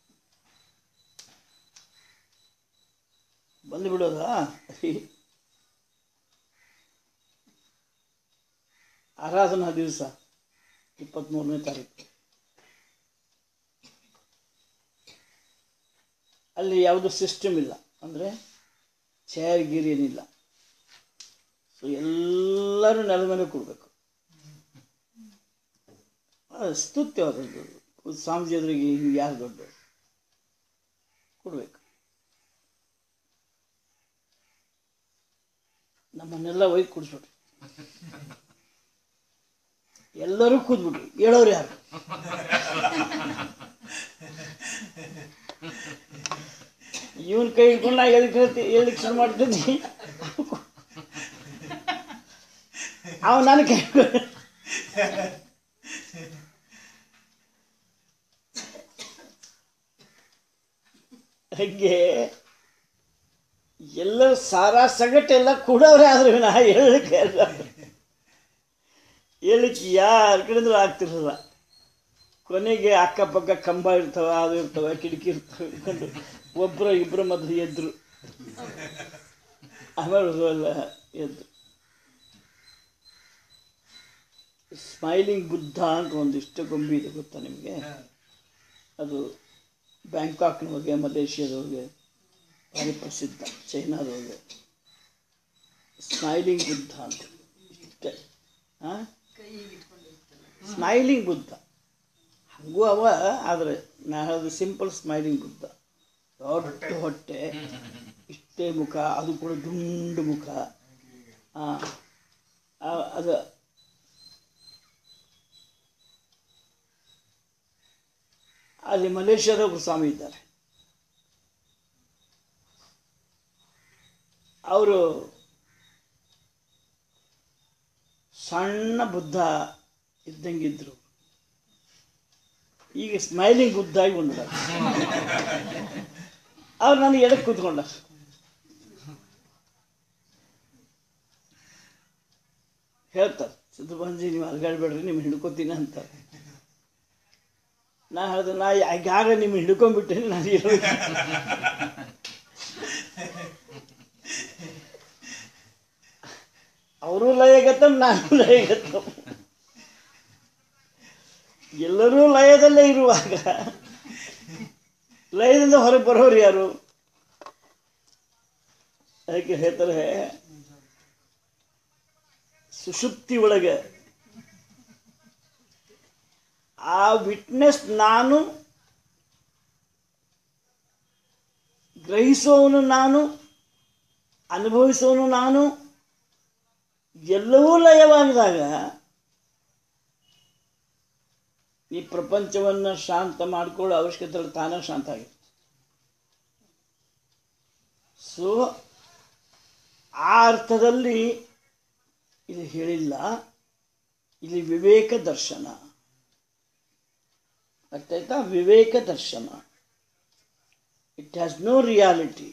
B: ಬಂದು ಬಿಡೋದಾ ಆರಾಧನಾ ದಿವಸ ಇಪ್ಪತ್ತ್ಮೂರನೇ ತಾರೀಕು ಅಲ್ಲಿ ಯಾವುದು ಸಿಸ್ಟಮ್ ಇಲ್ಲ ಅಂದರೆ ಚೇರ್ ಗೀರ್ ಏನಿಲ್ಲ ಸೊ ಎಲ್ಲರೂ ನೆಲದ ಮೇಲೆ ಕೊಡಬೇಕು ಸ್ತುತ್ಯವಾದದ್ದು ಸ್ವಾಮೀಜಿ ಎದುರಿಗೆ ಹಿಂಗೆ ಯಾರು ದೊಡ್ಡ ಕೊಡಬೇಕು ನಮ್ಮನ್ನೆಲ್ಲ ಒಯ್ದು ಕುಡಿಸ್ಬಿಟ್ರು ಎಲ್ಲರೂ ಕೂದ್ಬಿಟ್ರು ಹೇಳೋರು ಯಾರು ಇವನ್ ಕೈ ಹಿಡ್ಕೊಂಡು ನಾ ಹೇಳಿಕ್ ಹೇಳ್ತಿ ಹೇಳಿಕ್ ಶುರು ಮಾಡ್ತಿದ್ದಿ ಅವ ನನ್ನ ಕೈ ಹಿಡ್ಕೊಂಡು- ಹಂಗೆ ಎಲ್ಲ ಸಾರಾ ಸಗಟೆಲ್ಲ ಕೂಡವ್ರೆ ಆದ್ರೆ ನಾ ಹೇಳಲಿಕ್ಕೆ ಎಲ್ಲ ಹೇಳಿಕ್ಕೆ ಯಾರ ಕಡೆಂದ್ರೂ ಆಗ್ತಿರಲ್ಲ ಕೊನೆಗೆ ಅಕ್ಕಪಕ್ಕ ಕಂಬ ಇರ್ತವ ಅದು ಇರ್ತವ ಕಿಟಕಿ ಇರ್ತವೆ ಇಟ್ಕೊಂಡು ಒಬ್ಬರು ಇಬ್ಬರು ಮೊದಲು ಎದ್ರು ಆಮೇಲೆ ಎಲ್ಲ ಎದ್ರು ಸ್ಮೈಲಿಂಗ್ ಬುದ್ಧ ಅಂತ ಒಂದಿಷ್ಟು ಗೊಂಬೆ ಇದೆ ಗೊತ್ತಾ ನಿಮಗೆ ಅದು ಬ್ಯಾಂಕಾಕ್ನೊಳಗೆ ಮಲೇಷಿಯಾದೊಳಗೆ ಭಾರಿ ಪ್ರಸಿದ್ಧ ಚೈನಾದೊಳಗೆ ಸ್ಮೈಲಿಂಗ್ ಬುದ್ಧ ಅಂತ ಇಷ್ಟೇ ಹಾಂ ಸ್ಮೈಲಿಂಗ್ ಬುದ್ಧ ಹಂಗೂ ಅವ ಆದರೆ ನಾ ಹೇಳೋದು ಸಿಂಪಲ್ ಸ್ಮೈಲಿಂಗ್ ಬುದ್ಧ ದೊಡ್ಡ ಹೊಟ್ಟೆ ಇಷ್ಟೇ ಮುಖ ಅದು ಕೂಡ ದುಂಡು ಮುಖ ಆ, ಆ, ಅದು ಅಲ್ಲಿ ಮಲೇಷ್ಯಾದ ಒಬ್ಬರು ಸ್ವಾಮಿ ಇದ್ದಾರೆ ಅವರು ಸಣ್ಣ ಬುದ್ಧ ಇದ್ದಂಗಿದ್ರು ಈಗ ಸ್ಮೈಲಿಂಗ್ ಬುದ್ಧ ಆಗಿ ಬಂದಿದ್ದಾರೆ ಅವ್ರು ನನಗೆ ಎಡಕ್ಕೆ ಕೂತ್ಕೊಂಡ ಹೇಳ್ತಾರೆ ಸಿದ್ದಪ್ಪಂಜಿ ನೀವು ಅಲ್ಗಾಡ್ಬೇಡ್ರಿ ನಿಮ್ಮ ಹಿಡ್ಕೋತೀನಿ ಅಂತಾರೆ ನಾ ಹೇಳ್ದೆ ನಾ ಯಾಗ ನಿಮ್ಮ ಹಿಡ್ಕೊಂಡ್ಬಿಟ್ಟೇನೆ ನಾನು ಇರೋದು ಅವರು ಲಯಗತಂ ನಾನು ಲಯಗತಂ ಎಲ್ಲರೂ ಲಯದಲ್ಲೇ ಇರುವಾಗ ಲಯದಿಂದ ಹೊರಗೆ ಬರೋರು ಯಾರು ಅದಕ್ಕೆ ಹೇಳ್ತಾರೆ ಸುಷುಪ್ತಿ ಒಳಗೆ ಆ ವಿಟ್ನೆಸ್ ನಾನು ಗ್ರಹಿಸೋನು ನಾನು ಅನುಭವಿಸೋನು ನಾನು ಎಲ್ಲವೂ ಲಯವಾದಾಗ ಈ ಪ್ರಪಂಚವನ್ನು ಶಾಂತ ಮಾಡಿಕೊಳ್ಳೋ ಅವಶ್ಯಕತೆ ಇಲ್ಲ, ತಾನೇ ಶಾಂತ ಆಗಿದೆ ಸೊ ಆ ಅರ್ಥದಲ್ಲಿ ಇದು ಹೇಳಿಲ್ಲ ಇಲ್ಲಿ ವಿವೇಕ ದರ್ಶನ ಅರ್ಥ ಆಯ್ತಾ ವಿವೇಕ ದರ್ಶನ ಇಟ್ ಹ್ಯಾಸ್ ನೋ ರಿಯಾಲಿಟಿ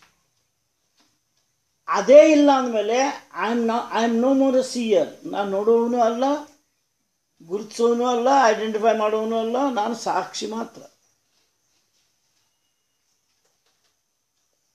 B: ಅದೇ ಇಲ್ಲ ಅಂದಮೇಲೆ ಐ ಆಮ್ ನಾ I am no more a seer ನಾನು ನೋಡೋವನು ಅಲ್ಲ ಗುರುತಿಸೋನು ಅಲ್ಲ ಐಡೆಂಟಿಫೈ ಮಾಡೋನು ಅಲ್ಲ ನಾನು ಸಾಕ್ಷಿ ಮಾತ್ರ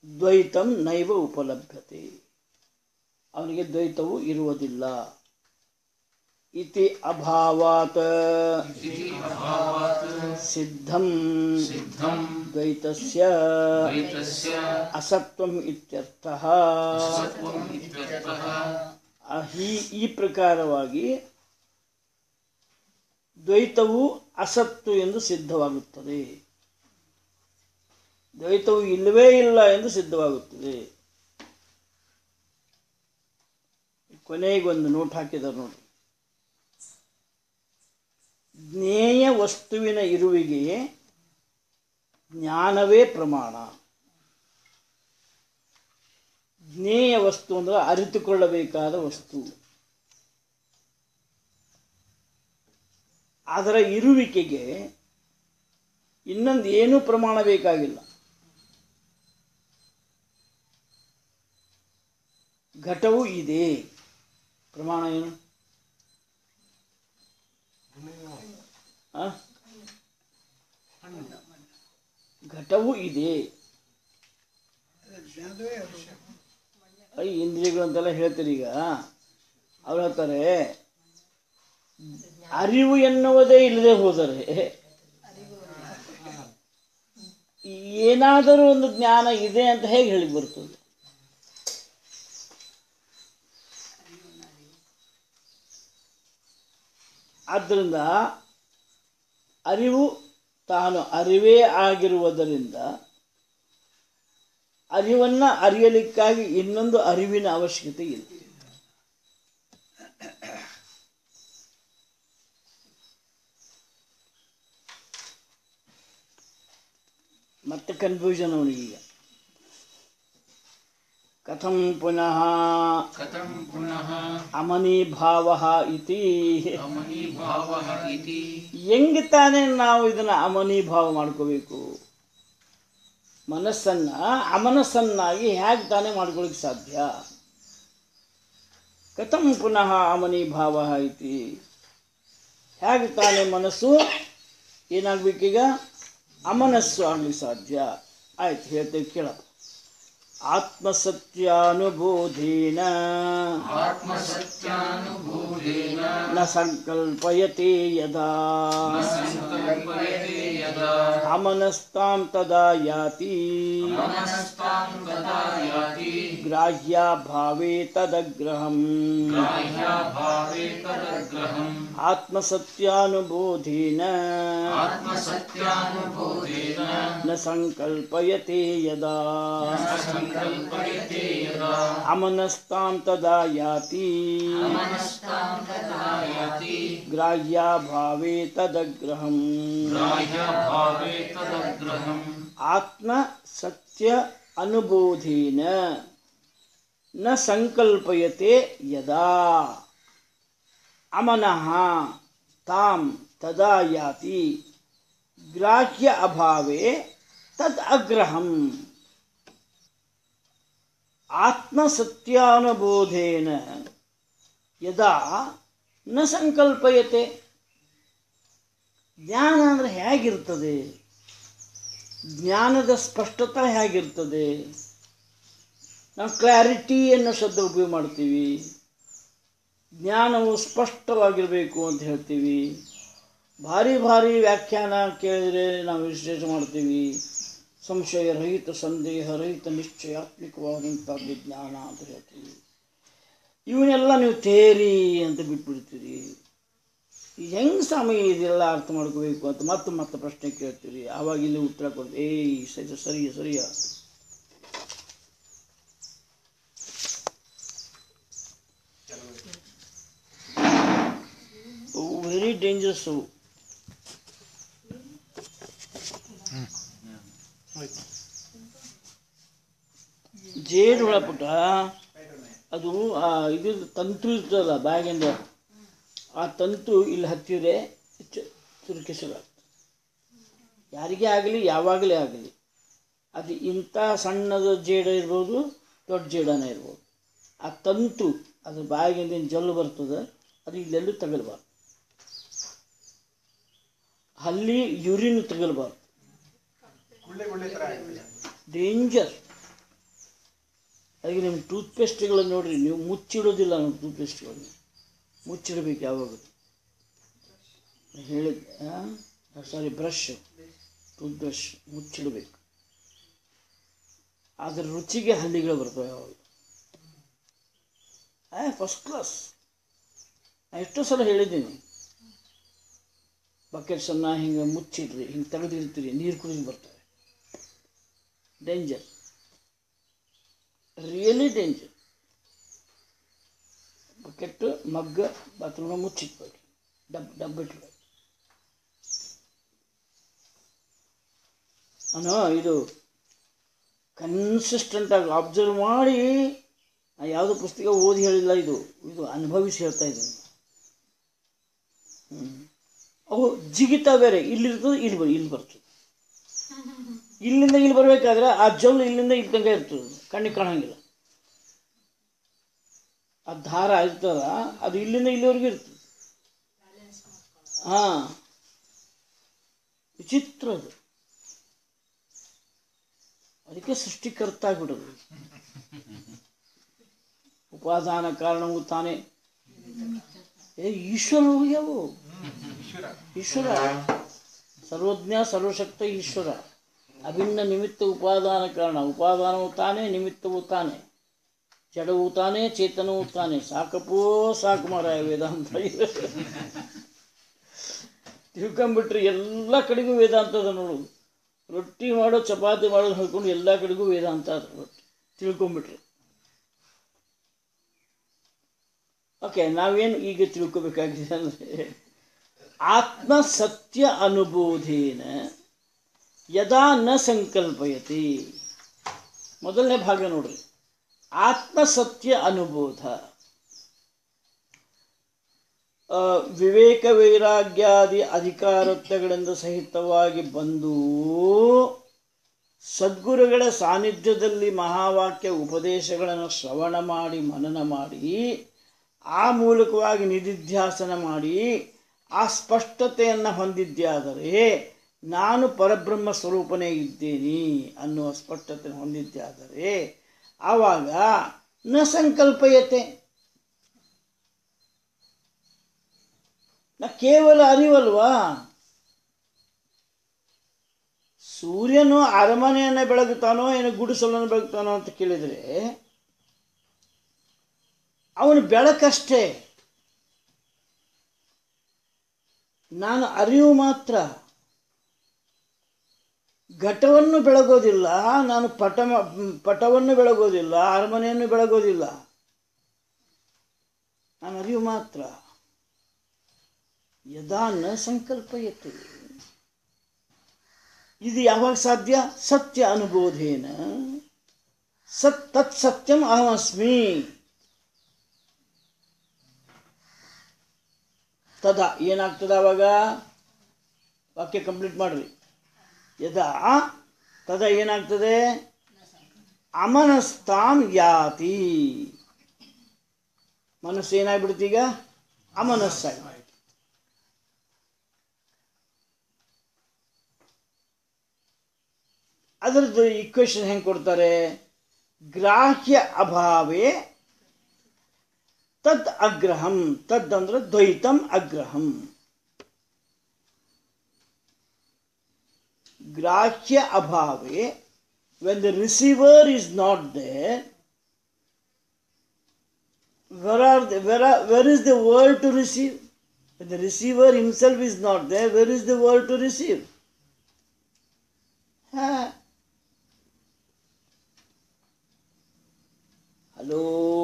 B: ದ್ವೈತಂ ನೈವ ಉಪಲಭ್ಯತೆ ಅವನಿಗೆ ದ್ವೈತವು ಇರುವುದಿಲ್ಲ ಇತಿ ಅಭಾವಾತ್
A: इति अभावात्
B: ಸಿದ್ಧಂ
A: सिद्धं
B: ದ್ವೈತಸ್ಯ
A: द्वैतस्य
B: ಅಸತ್ವಂ ಇತ್ಯರ್ಥಃ
A: सत्त्वम् इत्यर्थः
B: ಆ ಈ- ಈ ಪ್ರಕಾರವಾಗಿ ದ್ವೈತವು ಅಸತ್ತು ಎಂದು ಸಿದ್ಧವಾಗುತ್ತದೆ ದ್ವೈತವು ಇಲ್ಲವೇ ಇಲ್ಲ ಎಂದು ಸಿದ್ಧವಾಗುತ್ತದೆ ಕೊನೆಗೊಂದು ನೋಟ್ ಹಾಕಿದ್ದಾರೆ ನೋಡಿ ಜ್ಞೇಯ ವಸ್ತುವಿನ ಇರುವಿಗೆಯೇ ಜ್ಞಾನವೇ ಪ್ರಮಾಣ ಜ್ಞೇಯ ವಸ್ತು ಅಂದ್ರೆ ಅರಿತುಕೊಳ್ಳಬೇಕಾದ ವಸ್ತು ಅದರ ಇರುವಿಕೆಗೆ ಇನ್ನೊಂದು ಏನೂ ಪ್ರಮಾಣ ಬೇಕಾಗಿಲ್ಲ ಘಟವು ಇದೆ ಪ್ರಮಾಣ ಏನು ಆ? ಘಟವು ಇದೆ ಐ ಇಂದ್ರಿಯಗಳು ಅಂತೆಲ್ಲ ಹೇಳ್ತೀರಿ ಈಗ ಅವ್ರು ಹೇಳ್ತಾರೆ ಅರಿವು ಎನ್ನುವುದೇ ಇಲ್ಲದೆ ಹೋದರೆ ಏನಾದರೂ ಒಂದು ಜ್ಞಾನ ಇದೆ ಅಂತ ಹೇಗೆ ಹೇಳಿ ಬರ್ತದೆ ಆದ್ದರಿಂದ ಅರಿವು ತಾನು ಅರಿವೇ ಆಗಿರುವುದರಿಂದ ಅರಿವನ್ನ ಅರಿಯಲಿಕ್ಕಾಗಿ ಇನ್ನೊಂದು ಅರಿವಿನ ಅವಶ್ಯಕತೆ ಇಲ್ಲ ಮತ್ತೆ ಕನ್ಫ್ಯೂಷನ್ ಅವನಿಗೀಗ ಕಥಂ ಪುನಃ
A: कथं पुनः
B: ಅಮನೀಭಾವ ಇತಿ
A: अमनीभावः इति
B: ಹೆಂಗೆ ತಾನೇ ನಾವು ಇದನ್ನ ಅಮನೀಭಾವ ಮಾಡ್ಕೋಬೇಕು ಮನಸ್ಸನ್ನ ಅಮನಸ್ಸನ್ನಾಗಿ ಹೇಗೆ ತಾನೇ ಮಾಡ್ಕೊಳ್ಳಿಕ್ಕೆ ಸಾಧ್ಯ ಕಥಂ ಪುನಃ ಅಮನೀಭಾವ ಐತಿ ಹೇಗೆ ತಾನೇ ಮನಸ್ಸು ಏನಾಗ್ಬೇಕೀಗ ಅಮನಸ್ಸು ಆಗ್ಲಿಕ್ಕೆ ಸಾಧ್ಯ ಆಯ್ತು ಹೇಳ್ತೇವೆ ಕೇಳಪ್ಪ ಆತ್ಮಸತ್ಯಾನುಬೋಧೇನ
A: आत्मसत्यानुभूतेन
B: ನ ಸಂಕಲ್ಪಯತೆ ಯದಾ
A: सङ्कल्पयते यदा
B: ಅಮನಸ್ತಾಂ ತದಾ ಯಾತಿ
A: मनस्तां तदा याति
B: ಗ್ರಾಹ್ಯಾಭಾವೇ ತದಗ್ರಹಂ
A: ग्राह्याभावे तदग्रहम्
B: ಆತ್ಮಸತ್ಯಾನುಬೋಧೇನ
A: आत्मसत्यानुभूतेन
B: ನ ಸಂಕಲ್ಪಯತೆ ಯದಾ
A: सङ्कल्पयते यदा
B: ಅಮನಸ್ತಾಂ ತದಾ ಯಾತಿ
A: मनस्तां तदा याति
B: ಗ್ರಾಹ್ಯಾಭಾವೇ ತದಗ್ರಹಂ
A: ग्राह्याभावे तदग्रहम्
B: ಆತ್ಮ ಸತ್ಯ ಅನುಬೋಧೇನ ನ ಸಂಕಲ್ಪಯತೆ ಯದಾ ಅಮನಃ ತಾಂ ತದಾ ಯಾತಿ ಗ್ರಾಹ್ಯ ಅಭಾವೇ ತದ್ ಅಗ್ರಹಂ ಆತ್ಮಸತ್ಯಾನುಬೋಧೇನ ಯದಾ ನ ಸಂಕಲ್ಪಯತೆ ಜ್ಞಾನ ಅಂದರೆ ಹೇಗಿರ್ತದೆ ಜ್ಞಾನದ ಸ್ಪಷ್ಟತೆ ಹೇಗಿರ್ತದೆ ನಾವು ಕ್ಲಾರಿಟಿ ಅನ್ನೋ ಶಬ್ದ ಉಪಯೋಗ ಮಾಡ್ತೀವಿ ಜ್ಞಾನವು ಸ್ಪಷ್ಟವಾಗಿರಬೇಕು ಅಂತ ಹೇಳ್ತೀವಿ ಭಾರಿ ಭಾರಿ ವ್ಯಾಖ್ಯಾನ ಕೇಳಿದರೆ ನಾವು ವಿಶ್ಲೇಷ ಮಾಡ್ತೀವಿ ಸಂಶಯ ರಹಿತ ಸಂದೇಹ ರಹಿತ ನಿಶ್ಚಯಾತ್ಮಕವಾದಂಥದ್ದು ಜ್ಞಾನ ಅಂತ ಹೇಳ್ತೀವಿ ಇವನ್ನೆಲ್ಲ ನೀವು ತೇರಿ ಅಂತ ಬಿಟ್ಬಿಡ್ತೀರಿ ಹೆಂಗೆ ಸ್ವಾಮಿ ಇದೆಲ್ಲ ಅರ್ಥ ಮಾಡ್ಕೋಬೇಕು ಅಂತ ಮತ್ತೆ ಮತ್ತೆ ಪ್ರಶ್ನೆ ಕೇಳ್ತೀರಿ ಆವಾಗ ಇಲ್ಲಿ ಉತ್ತರ ಕೊಡ್ತೀವಿ ಏಯ್ ಸರಿ ಸರಿಯ ಸರಿಯ ವೆರಿ ಡೇಂಜರಸ್ ಅವು ಜೇಡು ಒಳಪುಟ ಅದು ಆ ಇದು ತಂತು ಇರ್ತದಲ್ಲ ಬ್ಯಾಗಿಂದ ಆ ತಂತು ಇಲ್ಲಿ ಹತ್ತಿದ್ರೆ ಚುರುಕಿ ಶುರು ಯಾರಿಗೇ ಆಗಲಿ ಯಾವಾಗಲೇ ಆಗಲಿ ಅದು ಇಂಥ ಸಣ್ಣದ ಜೇಡ ಇರ್ಬೋದು ದೊಡ್ಡ ಜೇಡನ ಇರ್ಬೋದು ಆ ತಂತು ಅದ್ರ ಬಾಯಿಗಿಂದ ಏನ್ ಜಲ್ಲು ಬರ್ತದೆ ಅದು ಇಲ್ಲೆಲ್ಲೂ ತಗಲ್ಬಾರ್ದು ಅಲ್ಲಿ ಯೂರಿನ್ ತಗಲ್ಬಾರ್ದು ಡೇಂಜರ್ ಹಾಗೆ ನಿಮ್ಮ ಟೂತ್ಪೇಸ್ಟ್ಗಳನ್ನು ನೋಡಿರಿ ನೀವು ಮುಚ್ಚಿಡೋದಿಲ್ಲ ನಮ್ಮ ಟೂತ್ಪೇಸ್ಟ್ಗಳನ್ನು ಮುಚ್ಚಿಡಬೇಕು ಯಾವಾಗ ಹೇಳಿದ ಸಾರಿ ಬ್ರಷ್ ಟೂತ್ ಬ್ರಷ್ ಮುಚ್ಚಿಡಬೇಕು ಅದರ ರುಚಿಗೆ ಹಲ್ಲಿಗಳು ಬರ್ತವೆ ಯಾವಾಗ ಆ ಫಸ್ಟ್ ಕ್ಲಾಸ್ ನಾ ಎಷ್ಟೋ ಸಲ ಹೇಳಿದ್ದೀನಿ ಬಕೆಟ್ಸನ್ನು ಹಿಂಗೆ ಮುಚ್ಚಿಡ್ರಿ ಹಿಂಗೆ ತೆಗೆದಿರ್ತೀರಿ ನೀರು ಕುಡಿದು ಬರ್ತವೆ ಡೇಂಜರ್ ರಿಯಲಿ ಡೇಂಜರ್ ಬಕೆಟ್ ಮಗ್ಗ ಬಾತ್ರೂಮ್ನ ಮುಚ್ಚಿಟ್ಬೇಕು ಡಬ್ ಡಬ್ಬ ಇಟ್ಬೇಕು ನಾನು ಇದು ಕನ್ಸಿಸ್ಟೆಂಟಾಗಿ ಅಬ್ಸರ್ವ್ ಮಾಡಿ ನಾ ಯಾವುದೋ ಪುಸ್ತಕ ಓದಿ ಹೇಳಿಲ್ಲ ಇದು ಇದು ಅನುಭವಿಸಿ ಹೇಳ್ತಾ ಇದ್ದೀನಿ ಹ್ಞೂ ಅವು ಜಿಗಿತ ಬೇರೆ ಇಲ್ಲಿರ್ತದೆ ಇಲ್ಲಿ ಬರ್ ಇಲ್ಲಿ ಬರ್ತದೆ ಇಲ್ಲಿಂದ ಇಲ್ಲಿ ಬರಬೇಕಾದ್ರೆ ಆ ಜೊಲ್ಲು ಇಲ್ಲಿಂದ ಇಲ್ಲಿ ತನಕ ಇರ್ತದೆ ಕಣ್ಣಿಗೆ ಕಾಣಂಗಿಲ್ಲ ಆ ದಾರ ಇರ್ತದ ಅದು ಇಲ್ಲಿಂದ ಇಲ್ಲಿವರೆಗೂ ಇರ್ತದೆ ಹಾಂ ವಿಚಿತ್ರ ಅದು ಅದಕ್ಕೆ ಸೃಷ್ಟಿಕರ್ತ ಆಗ್ಬಿಡೋದು ಉಪಾದಾನ ಕಾರಣವು ತಾನೇ ಏ ಈಶ್ವರ ಹೋಗ್ಯಾವು ಈಶ್ವರ ಸರ್ವಜ್ಞ ಸರ್ವಶಕ್ತ ಈಶ್ವರ ಅಭಿನ್ನ ನಿಮಿತ್ತ ಉಪಾದಾನ ಕಾರಣ ಉಪಾದಾನವು ತಾನೇ ನಿಮಿತ್ತವು ತಾನೇ ಜಡವು ತಾನೇ ಚೇತನವು ತಾನೇ ಸಾಕಪ್ಪೋ ಸಾಕು ಮಾರಾಯ ವೇದಾಂತ ತಿಳ್ಕೊಂಬಿಟ್ರಿ ಎಲ್ಲ ಕಡೆಗೂ ವೇದಾಂತ ಅದ ನೋಡು ರೊಟ್ಟಿ ಮಾಡೋ ಚಪಾತಿ ಮಾಡೋದು ಹೇಳ್ಕೊಂಡು ಎಲ್ಲ ಕಡೆಗೂ ವೇದಾಂತ ಅದ ರೊಟ್ಟಿ ತಿಳ್ಕೊಂಬಿಟ್ರಿ ಓಕೆ ನಾವೇನು ಈಗ ತಿಳ್ಕೊಬೇಕಾಗಿದೆ ಅಂದರೆ ಆತ್ಮ ಸತ್ಯ ಅನುಬೋಧೇನ ಯದಾ ನ ಸಂಕಲ್ಪಯತಿ ಮೊದಲನೇ ಭಾಗ ನೋಡ್ರಿ ಆತ್ಮ ಸತ್ಯ ಅನುಬೋಧ ಆ, ವಿವೇಕ ವೈರಾಗ್ಯಾದಿ ಅಧಿಕಾರತ್ವಗಳಿಂದ ಸಹಿತವಾಗಿ ಬಂದು ಸದ್ಗುರುಗಳ ಸಾನ್ನಿಧ್ಯದಲ್ಲಿ ಮಹಾವಾಕ್ಯ ಉಪದೇಶಗಳನ್ನು ಶ್ರವಣ ಮಾಡಿ ಮನನ ಮಾಡಿ ಆ ಮೂಲಕವಾಗಿ ನಿಧಿಧ್ಯಾಸನ ಮಾಡಿ ಆ ಸ್ಪಷ್ಟತೆಯನ್ನು ಹೊಂದಿದ್ದಾದರೆ ನಾನು ಪರಬ್ರಹ್ಮ ಸ್ವರೂಪನೇ ಇದ್ದೇನೆ ಅನ್ನುವ ಸ್ಪಷ್ಟತೆ ಹೊಂದಿದ್ದಾದರೆ ಆವಾಗ ನ ಸಂಕಲ್ಪಯತೆ ನ ಕೇವಲ ಅರಿವಲ್ವಾ ಸೂರ್ಯನು ಅರಮನೆಯನ್ನು ಬೆಳಗುತ್ತಾನೋ ಏನು ಗುಡಿಸಲನ್ನು ಬೆಳಗುತ್ತಾನೋ ಅಂತ ಕೇಳಿದರೆ ಅವನು ಬೆಳಕಷ್ಟೇ ನಾನು ಅರಿವು ಮಾತ್ರ ಘಟವನ್ನು ಬೆಳಗೋದಿಲ್ಲ ನಾನು ಪಟ ಪಟವನ್ನು ಬೆಳಗೋದಿಲ್ಲ ಅರಮನೆಯನ್ನು ಬೆಳಗೋದಿಲ್ಲ ನಾನು ಅರಿವು ಮಾತ್ರ ಯದಾ ನ ಸಂಕಲ್ಪಯತೆ ಇದು ಯಾವಾಗ ಸಾಧ್ಯ ಸತ್ಯ ಅನುಬೋಧೇನ ಸತ್ ತತ್ ಸತ್ಯಂ ಅಹಮಸ್ಮಿ ತದಾ ಏನಾಗ್ತದ ಅವಾಗ ವಾಕ್ಯ ಕಂಪ್ಲೀಟ್ ಮಾಡ್ರಿ ಯದಾ ತದಾ ಏನಾಗ್ತದೆ ಅಮನಸ್ತಾಂ ಯಾತಿ ಮನಸ್ಸು ಏನಾಗ್ಬಿಡ್ತೀಗ ಅಮನಸ್ಸಾಗಿ ಅದರದ್ದು ಇಕ್ವೇಶನ್ ಹೆಂಗೆ ಕೊಡ್ತಾರೆ ಗ್ರಾಹ್ಯ ಅಭಾವೇ ತದ್ ಅಗ್ರಹಂ ತದ್ ಅಂದ್ರೆ ದ್ವೈತಂ ಅಗ್ರಹಂ ಗ್ರಾಹ್ಯ ಅಭಾವೇ when the receiver is not there where are the, where, are, where is the world to receive when the receiver himself is not there where is the world to receive ha. Hello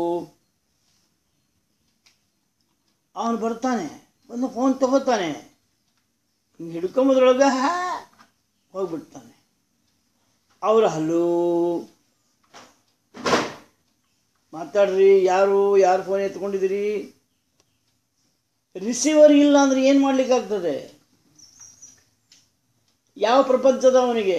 B: ಅವನು ಬರ್ತಾನೆ ಒಂದು phone ತಗೋತಾನೆ ಹಿಂಗೆ ಹಿಡ್ಕೊಂಬದ್ರೊಳಗೆ ಹಾ ಹೋಗ್ಬಿಡ್ತಾನೆ ಅವ್ರು hello ಮಾತಾಡ್ರಿ ಯಾರು ಯಾರು ಫೋನ್ ಎತ್ಕೊಂಡಿದ್ದೀರಿ ರಿಸೀವರ್ ಇಲ್ಲ ಅಂದ್ರೆ ಏನು ಮಾಡ್ಲಿಕ್ಕಾಗ್ತದೆ ಯಾವ ಪ್ರಪಂಚದ ಅವನಿಗೆ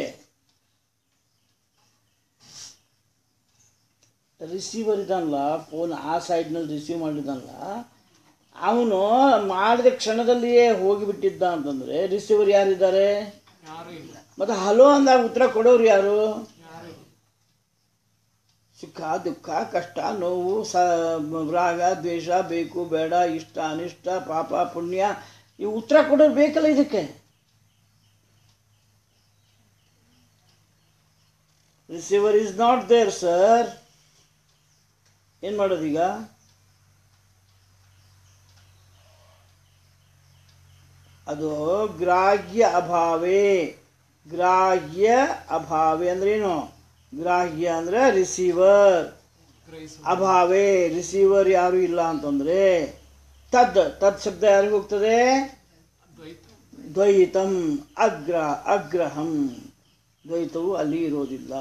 B: ರಿಸೀವರ್ ಇದ್ದಾನಲ್ಲ ಫೋನ್ ಆ ಸೈಡ್ನಲ್ಲಿ ರಿಸೀವ್ ಮಾಡಿದ್ದಾನಲ್ಲ ಅವನು ಮಾಡಿದ ಕ್ಷಣದಲ್ಲಿಯೇ ಹೋಗಿಬಿಟ್ಟಿದ್ದ ಅಂತಂದರೆ ರಿಸೀವರ್ ಯಾರಿದ್ದಾರೆ ಮತ್ತು ಹಲೋ ಅಂದಾಗ ಉತ್ತರ ಕೊಡೋರು ಯಾರು ಸುಖ ದುಃಖ ಕಷ್ಟ ನೋವು ಸ ರಾಗ ದ್ವೇಷ ಬೇಕು ಬೇಡ ಇಷ್ಟ ಅನಿಷ್ಟ ಪಾಪ ಪುಣ್ಯ ಈ ಉತ್ತರ ಕೊಡೋರು ಬೇಕಲ್ಲ ಇದಕ್ಕೆ receiver is not there sir ಏನು ಮಾಡೋದೀಗ ಅದು ಗ್ರಾಹ್ಯ ಅಭಾವೇ ಗ್ರಾಹ್ಯ ಅಭಾವೇ ಅಂದ್ರೇನು ಗ್ರಾಹ್ಯ ಅಂದ್ರೆ ರಿಸೀವರ್ ಅಭಾವೇ ರಿಸೀವರ್ ಯಾರು ಇಲ್ಲ ಅಂತಂದ್ರೆ ತದ್ ತದ್ ಶಬ್ದ ಯಾರಿಗೆ ಹೋಗ್ತದೆ ದ್ವೈತಂ ಅಗ್ರ ಅಗ್ರಹಂ ದ್ವೈತವು ಅಲ್ಲಿ ಇರೋದಿಲ್ಲ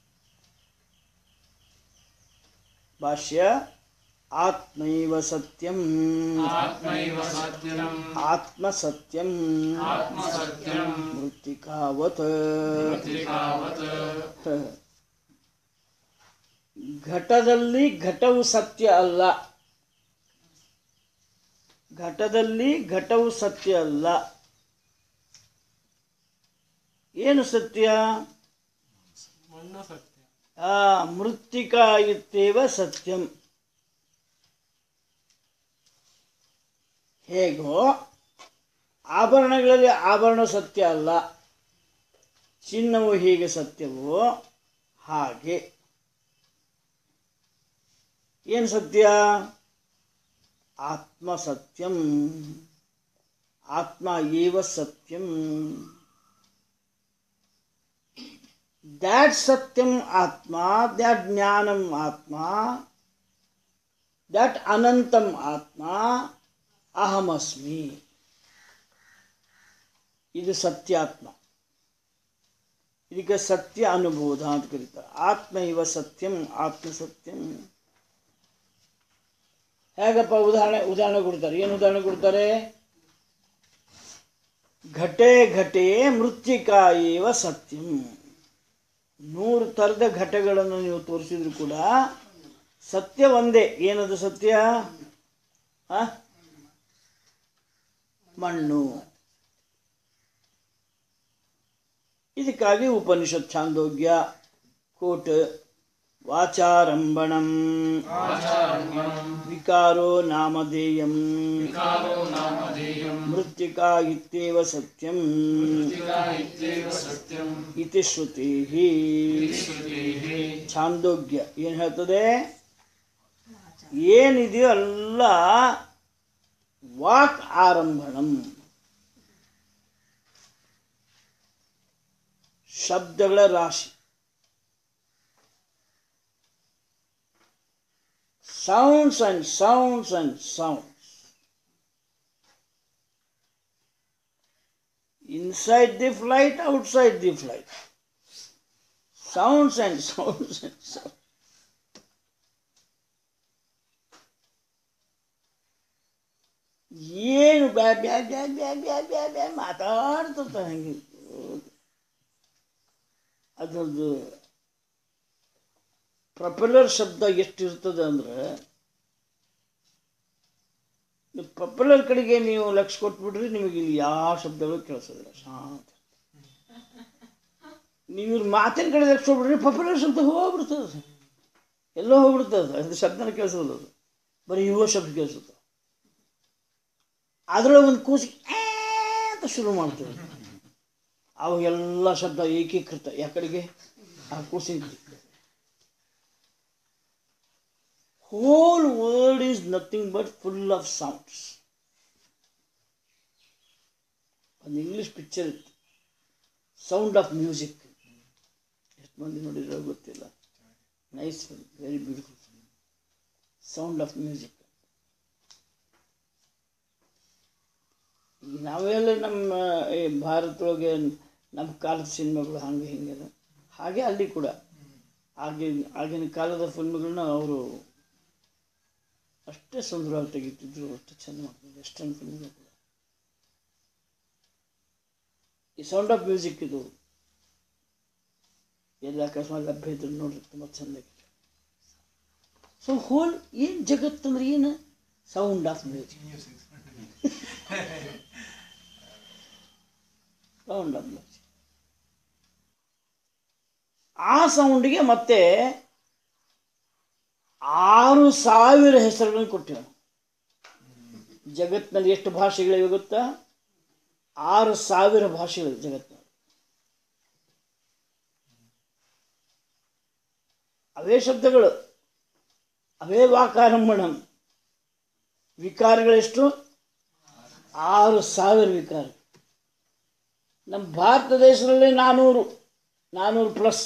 B: ಭಾಷ್ಯ ಆತ್ಮೈವ ಸತ್ಯಂ
A: ಆತ್ಮೈವ ಸತ್ಯಂ
B: ಆತ್ಮ ಸತ್ಯಂ
A: ಆತ್ಮ ಸತ್ಯಂ
B: ಮೃತ್ತಿಕಾವತ್
A: ಮೃತ್ತಿಕಾವತ್
B: ಘಟದಲ್ಲಿ ಘಟವು ಸತ್ಯ ಅಲ್ಲ ಘಟದಲ್ಲಿ ಘಟವು ಸತ್ಯ ಅಲ್ಲ ಏನು ಸತ್ಯ ಆ ಮೃತ್ತಿಕಾ ಇತ್ತೇವ ಸತ್ಯಂ ಹೇಗೋ ಆಭರಣಗಳಲ್ಲಿ ಆಭರಣ ಸತ್ಯ ಅಲ್ಲ ಚಿನ್ನವು ಹೇಗೆ ಸತ್ಯವೋ ಹಾಗೆ ಏನು ಸತ್ಯ ಆತ್ಮ ಸತ್ಯಂ ಆತ್ಮ ಏವ ಸತ್ಯಂ ದ್ಯಾಟ್ ಸತ್ಯಂ ಆತ್ಮ ದ್ಯಾಟ್ ಜ್ಞಾನಂ ಆತ್ಮ ದ್ಯಾಟ್ ಅನಂತಂ ಆತ್ಮ ಅಹಮಸ್ಮಿ ಇದು ಸತ್ಯಾತ್ಮ ಇದಕ್ಕೆ ಸತ್ಯ ಅನುಬೋಧ ಅಂತ ಕರೀತಾರೆ ಆತ್ಮ ಇವ ಸತ್ಯಂ ಆತ್ಮ ಸತ್ಯಂ ಹೇಗಪ್ಪ ಉದಾಹರಣೆ ಉದಾಹರಣೆ ಕೊಡ್ತಾರೆ ಏನು ಉದಾಹರಣೆ ಕೊಡ್ತಾರೆ ಘಟೆ ಘಟೆ ಮೃತ್ತಿಕಾ ಏವ ಸತ್ಯಂ ನೂರು ಥರದ ಘಟಗಳನ್ನು ನೀವು ತೋರಿಸಿದ್ರು ಕೂಡ ಸತ್ಯ ಒಂದೇ ಏನದು ಸತ್ಯ ಆ? ಮಣ್ಣು ಇದಕ್ಕಾಗಿ ಉಪನಿಷತ್ ಛಾಂದೋಗ್ಯ ಕೋಟ್ ವಾಚಾರಂಭಣಂ ವಿಕಾರೋ ನಾಮಧೇಯಂ
A: ವಿಕಾರೋ ನಾಮಧೇಯಂ
B: ಮೃತ್ತಿಕಾ ಇತ್ಯೇವ ಸತ್ಯಂ
A: ಮೃತ್ತಿಕಾ ಇತ್ಯೇವ ಸತ್ಯಂ
B: ಇತಿ ಶ್ರುತಿ
A: ಶ್ರುತೇಃ
B: ಛಾಂದೋಗ್ಯ ಏನು ಹೇಳ್ತದೆ ಏನಿದೆಯೋ ಎಲ್ಲ ವಾಕ್ ಆರಂಭಣಂ ಶಬ್ದಗಳ ರಾಶಿ sounds and sounds and sounds inside the flight outside the flight sounds and sounds and sounds. ಏನು ಬ್ಯಾ ಬ್ಯಾ ಬ್ಯಾ ಬ್ಯಾ ಬ್ಯಾ ಬ್ಯಾ ಬ್ಯಾ ಮಾತಾಡ್ತಿರ್ತಾರೆ ಹಂಗೆ ಅದರದ್ದು ಪ್ರಪಲರ್ ಶಬ್ದ ಎಷ್ಟಿರ್ತದೆ ಅಂದ್ರೆ ಪ್ರಪಲರ್ ಕಡೆಗೆ ನೀವು ಲಕ್ಷ ಕೊಟ್ಬಿಟ್ರಿ ನಿಮಗೆ ಇಲ್ಲಿ ಯಾವ ಶಬ್ದಗಳು ಕೇಳಿಸೋದಿಲ್ಲ ಶಾಂತ ನೀವು ಇವ್ರ ಮಾತಿನ ಕಡೆ ಲಕ್ಷ ಕೊಟ್ಬಿಟ್ರಿ ಪಾಪ್ಯುಲರ್ ಶಬ್ದ ಹೋಗ್ಬಿಡ್ತದೆ ಎಲ್ಲೋ ಹೋಗ್ಬಿಡ್ತದೆ ಅದು ಶಬ್ದನ ಕೇಳಿಸೋದು ಅದು ಬರೀ ಇವ ಶಬ್ದ ಕೇಳಿಸುತ್ತೆ ಅದರೊಳಗೆ ಒಂದು ಕೂಸಿ "ಏ" ಅಂತ ಶುರು ಮಾಡ್ತೇವೆ ಅವಾಗೆಲ್ಲ ಶಬ್ದ ಏಕೀಕೃತ ಯಾಕಡೆಗೆ ಆ ಕೂಸಿನ whole world is nothing but full of sounds ಒಂದು ಇಂಗ್ಲೀಷ್ ಪಿಕ್ಚರ್ ಇತ್ತು ಸೌಂಡ್ ಆಫ್ ಮ್ಯೂಸಿಕ್ ಎಷ್ಟು ಮಂದಿ ನೋಡಿದ್ರೆ ಗೊತ್ತಿಲ್ಲ nice film very beautiful film sound of music ಈಗ ನಾವೆಲ್ಲ ನಮ್ಮ ಈ ಭಾರತದೊಳಗೆ ನಮ್ಮ ಕಾಲದ ಸಿನಿಮಾಗಳು ಹಂಗೆ ಹಿಂಗೆಲ್ಲ ಹಾಗೆ ಅಲ್ಲಿ ಕೂಡ ಆಗಿನ ಆಗಿನ ಕಾಲದ ಫಿಲ್ಮ್ಗಳನ್ನ ಅವರು ಅಷ್ಟೇ ಸುಂದರವಾಗಿ ತೆಗಿತಿದ್ರು ಅಷ್ಟು ಚೆಂದ ಮಾಡ್ತಿದ್ರು ವೆಸ್ಟರ್ನ್ ಫಿಲ್ಮ್ಗಳು ಕೂಡ ಈ ಸೌಂಡ್ ಆಫ್ ಮ್ಯೂಸಿಕ್ ಇದು ಎಲ್ಲ ಅಕಸ್ಮಾತ್ ಲಭ್ಯ ಇದ್ರೆ ನೋಡ್ರಿ ತುಂಬ ಚೆಂದಾಗಿದೆ ಸೊ ಹೋಲ್ ಏನು ಜಗತ್ತಂದ್ರೆ ಏನು sound of music sound of music ಆ ಸೌಂಡಿಗೆ ಮತ್ತೆ ಆರು ಸಾವಿರ ಹೆಸರುಗಳನ್ನು ಕೊಟ್ಟಿವೆ ಜಗತ್ತಿನಲ್ಲಿ ಎಷ್ಟು ಭಾಷೆಗಳಿವೆ ಗೊತ್ತಾ ಆರು ಸಾವಿರ ಭಾಷೆಗಳಿವೆ ಜಗತ್ತಿನಲ್ಲಿ ಅವೇ ಶಬ್ದಗಳು ಅವೇ ವಾಕಾರಂಭಣಂ ವಿಕಾರಗಳೆಷ್ಟು ಆರು ಸಾವಿರ ವಿಕಾರ ನಮ್ಮ ಭಾರತ ದೇಶದಲ್ಲಿ ನಾನ್ನೂರು ನಾನ್ನೂರು ಪ್ಲಸ್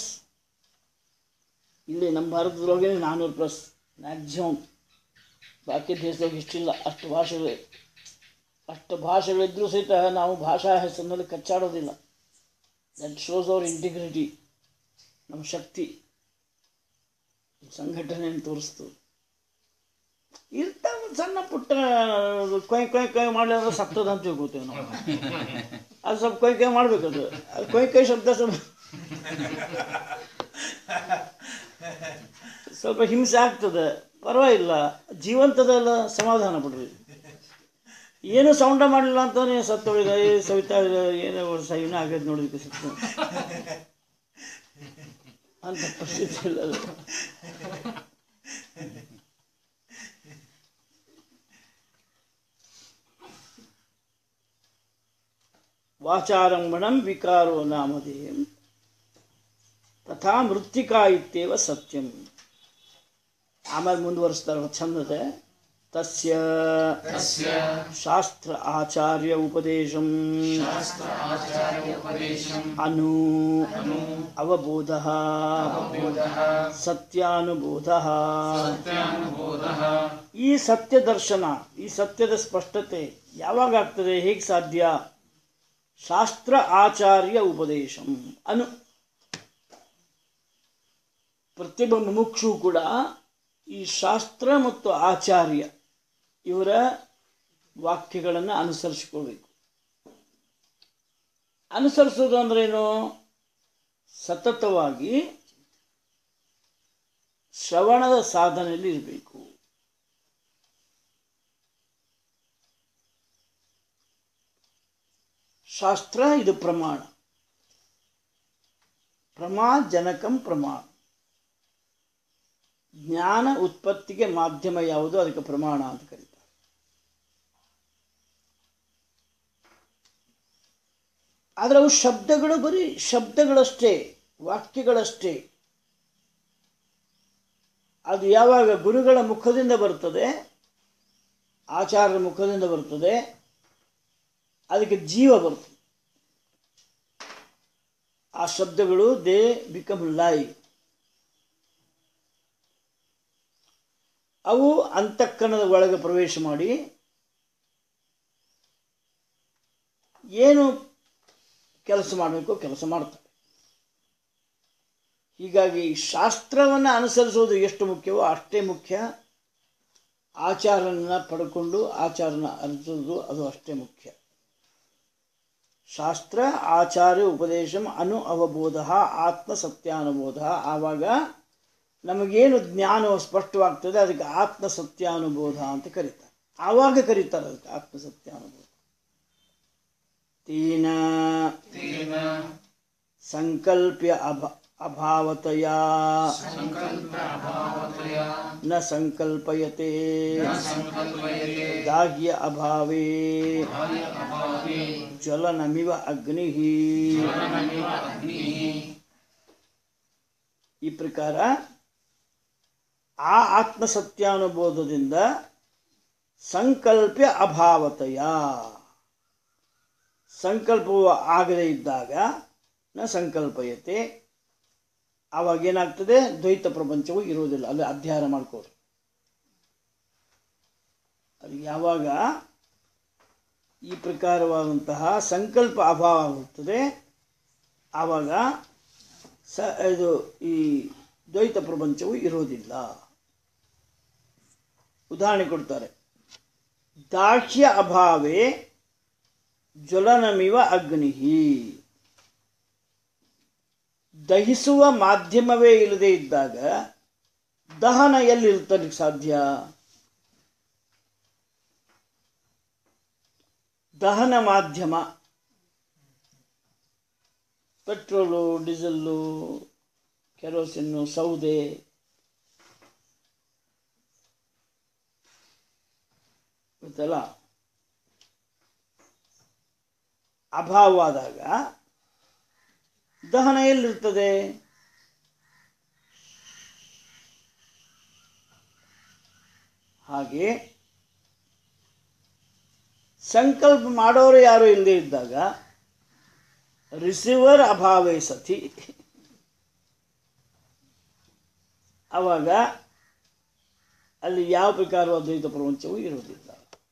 B: ಇಲ್ಲಿ ನಮ್ಮ ಭಾರತದೊಳಗೆ ನಾನ್ನೂರು ಪ್ಲಸ್ ಮ್ಯಾಕ್ಸಿಮಮ್ ಬಾಕಿ ದೇಶದಾಗ ಇಷ್ಟಿಲ್ಲ ಅಷ್ಟು ಭಾಷೆಗಳು ಅಷ್ಟು ಭಾಷೆಗಳಿದ್ದರೂ ಸಹಿತ ನಾವು ಭಾಷಾ ಹೆಸರಿನಲ್ಲಿ ಕಚ್ಚಾಡೋದಿಲ್ಲ ದಟ್ ಶೋಸ್ ಅವರ್ ಇಂಟಿಗ್ರಿಟಿ ನಮ್ಮ ಶಕ್ತಿ ಸಂಘಟನೆಯನ್ನು ತೋರಿಸ್ತು ಇರ್ತಾವ ಸಣ್ಣ ಪುಟ್ಟ ಕೊಯ್ ಕೊಯ್ ಕೊಯ್ ಮಾಡಲಿಲ್ಲ ಸತ್ತದ ಅಂತ ತಿಳ್ಕೊತೀವಿ ನಾವು ಅದು ಸ್ವಲ್ಪ ಕೊಯ್ ಕೊಯ್ ಮಾಡ್ಬೇಕು ಅದು ಅದು ಕೊಯ್ ಕೊಯ್ ಶಬ್ದ ಸ್ವಲ್ಪ ಸ್ವಲ್ಪ ಹಿಂಸೆ ಆಗ್ತದೆ ಪರವಾಗಿಲ್ಲ ಜೀವಂತದಲ್ಲ ಸಮಾಧಾನ ಬಿಡ್ರಿ ಏನು ಸೌಂಡ ಮಾಡಲಿಲ್ಲ ಅಂತಂದ್ರೆ ಸತ್ತೊಳಿದ ಏ ಸವಿತಾ ಏನೋ ಸೈನ ಆಗೈತೆ ನೋಡೋದಕ್ಕೆ ಸತ್ತು ಅಂತ ಪರಿಸ್ಥಿತಿ ಇಲ್ಲ ಅದು. ವಾಚಾರಂಭಣಂ ವಿಕಾರೋ ನಾಮಧೇಯಂ ತಥಾ ಮೃತ್ತಿಕಾ ಇತ್ಯೇವ ಸತ್ಯಂ ಆಮೇಲೆ ಮುಂದುವರಿಸ್ತಾರೆ ಚಂದದೆ ತಸ್ಯ
A: तस्य
B: ಶಾಸ್ತ್ರ ಆಚಾರ್ಯ ಉಪದೇಶಂ
A: शास्त्र आचार्य उपदेशम्
B: ಅನು ಅವಬೋಧ
A: बोधः
B: ಸತ್ಯಾನುಬೋಧ
A: सत्यानुबोधः
B: ಈ ಸತ್ಯ ದರ್ಶನ ಈ ಸತ್ಯದ ಸ್ಪಷ್ಟತೆ ಯಾವಾಗ ಆಗ್ತದೆ ಹೇಗೆ ಸಾಧ್ಯ ಶಾಸ್ತ್ರ ಆಚಾರ್ಯ ಉಪದೇಶಂ ಅನು ಪ್ರತಿಯೊಬ್ಬ ಮುಮುಕ್ಷು ಕೂಡ ಈ ಶಾಸ್ತ್ರ ಮತ್ತು ಆಚಾರ್ಯ ಇವರ ವಾಕ್ಯಗಳನ್ನು ಅನುಸರಿಸಿಕೊಳ್ಬೇಕು ಅನುಸರಿಸೋದು ಅಂದ್ರೇನು ಸತತವಾಗಿ ಶ್ರವಣದ ಸಾಧನೆಯಲ್ಲಿ ಇರಬೇಕು ಶಾಸ್ತ್ರ ಇದು ಪ್ರಮಾಣ ಪ್ರಮಾ ಜನಕಂ ಪ್ರಮಾಣ ಜ್ಞಾನ ಉತ್ಪತ್ತಿಗೆ ಮಾಧ್ಯಮ ಯಾವುದು ಅದಕ್ಕೆ ಪ್ರಮಾಣ ಅಂತ ಕರೀತಾರೆ ಆದರೆ ಅವು ಶಬ್ದಗಳು ಬರೀ ಶಬ್ದಗಳಷ್ಟೇ ವಾಕ್ಯಗಳಷ್ಟೇ ಅದು ಯಾವಾಗ ಗುರುಗಳ ಮುಖದಿಂದ ಬರ್ತದೆ ಆಚಾರ್ಯರ ಮುಖದಿಂದ ಬರ್ತದೆ ಅದಕ್ಕೆ ಜೀವ ಬರ್ತದೆ ಆ ಶಬ್ದಗಳು ದೇ ಬಿಕಮ್ ಲೈವ್ ಅವು ಅಂತಃಕರಣದ ಒಳಗೆ ಪ್ರವೇಶ ಮಾಡಿ ಏನು ಕೆಲಸ ಮಾಡಬೇಕು ಕೆಲಸ ಮಾಡ್ತವೆ ಹೀಗಾಗಿ ಶಾಸ್ತ್ರವನ್ನು ಅನುಸರಿಸುವುದು ಎಷ್ಟು ಮುಖ್ಯವೋ ಅಷ್ಟೇ ಮುಖ್ಯ ಆಚಾರನ ಪಡ್ಕೊಂಡು ಆಚಾರನ ಅನುಸರಿಸೋದು ಅದು ಅಷ್ಟೇ ಮುಖ್ಯ ಶಾಸ್ತ್ರ ಆಚಾರ್ಯ ಉಪದೇಶಂ ಅನು ಅವಬೋಧ ಆತ್ಮ ಸತ್ಯಾನುಬೋಧ ಆವಾಗ ನಮಗೇನು ಜ್ಞಾನವು ಸ್ಪಷ್ಟವಾಗ್ತದೆ ಅದಕ್ಕೆ ಆತ್ಮ ಸತ್ಯಾನುಬೋಧ ಅಂತ ಕರೀತಾರೆ ಆವಾಗ ಕರೀತಾರೆ ಅದಕ್ಕೆ ಆತ್ಮ ಸತ್ಯಾನುಬೋಧ ತೀನ
A: तेन
B: ಸಂಕಲ್ಪ್ಯ ಅಭ ಅಭಾವತೆಯ
A: सङ्कल्प अभावतया
B: ನ ಸಂಕಲ್ಪಯತೆ
A: न सङ्कल्पयते
B: ದಾಹ್ಯ ಅಭಾವೇ
A: बाह्य अभावे
B: ಜ್ವಲನಮಿವ ಅಗ್ನಿ
A: ज्वलनमिव अग्निः
B: ಈ ಪ್ರಕಾರ ಆ ಆತ್ಮ ಸತ್ಯಾನುಬೋಧದಿಂದ ಸಂಕಲ್ಪ್ಯ ಅಭಾವತೆಯ ಸಂಕಲ್ಪವು ಆಗದೇ ಇದ್ದಾಗ ನ ಸಂಕಲ್ಪಯತೆ ಆವಾಗ ಏನಾಗ್ತದೆ ದ್ವೈತ ಪ್ರಪಂಚವು ಇರುವುದಿಲ್ಲ ಅಲ್ಲಿ ಅಧ್ಯಯನ ಮಾಡ್ಕೋರಿ ಅದು ಯಾವಾಗ ಈ ಪ್ರಕಾರವಾದಂತಹ ಸಂಕಲ್ಪ ಅಭಾವ ಆಗುತ್ತದೆ ಆವಾಗ ಸ ಇದು ಈ ದ್ವೈತ ಪ್ರಪಂಚವು ಇರೋದಿಲ್ಲ ಉದಾಹರಣೆ ಕೊಡ್ತಾರೆ ದಾಕ್ಷ್ಯ ಅಭಾವೇ ಜ್ವಲನಮಿವ ಅಗ್ನಿ ದಹಿಸುವ ಮಾಧ್ಯಮವೇ ಇಲ್ಲದೆ ಇದ್ದಾಗ ದಹನ ಎಲ್ಲಿರ್ತದೆ ಸಾಧ್ಯ ದಹನ ಮಾಧ್ಯಮ ಪೆಟ್ರೋಲು ಡೀಸೆಲ್ಲು ಕೆರೋಸಿನ್ನು ಸೌದೆ ಗೊತ್ತಲ್ಲ ಅಭಾವವಾದಾಗ ದಹನ ಎಲ್ಲಿರ್ತದೆ ಹಾಗೆ ಸಂಕಲ್ಪ ಮಾಡೋರು ಯಾರು ಇಲ್ಲದೆ ಇದ್ದಾಗ ರಿಸೀವರ್ ಅಭಾವೇ ಸತಿ ಆವಾಗ ಅಲ್ಲಿ ಯಾವ ಪ್ರಕಾರವಾದ ದ್ವೈತ ಪ್ರಪಂಚವೂ ಇರುವುದಿಲ್ಲ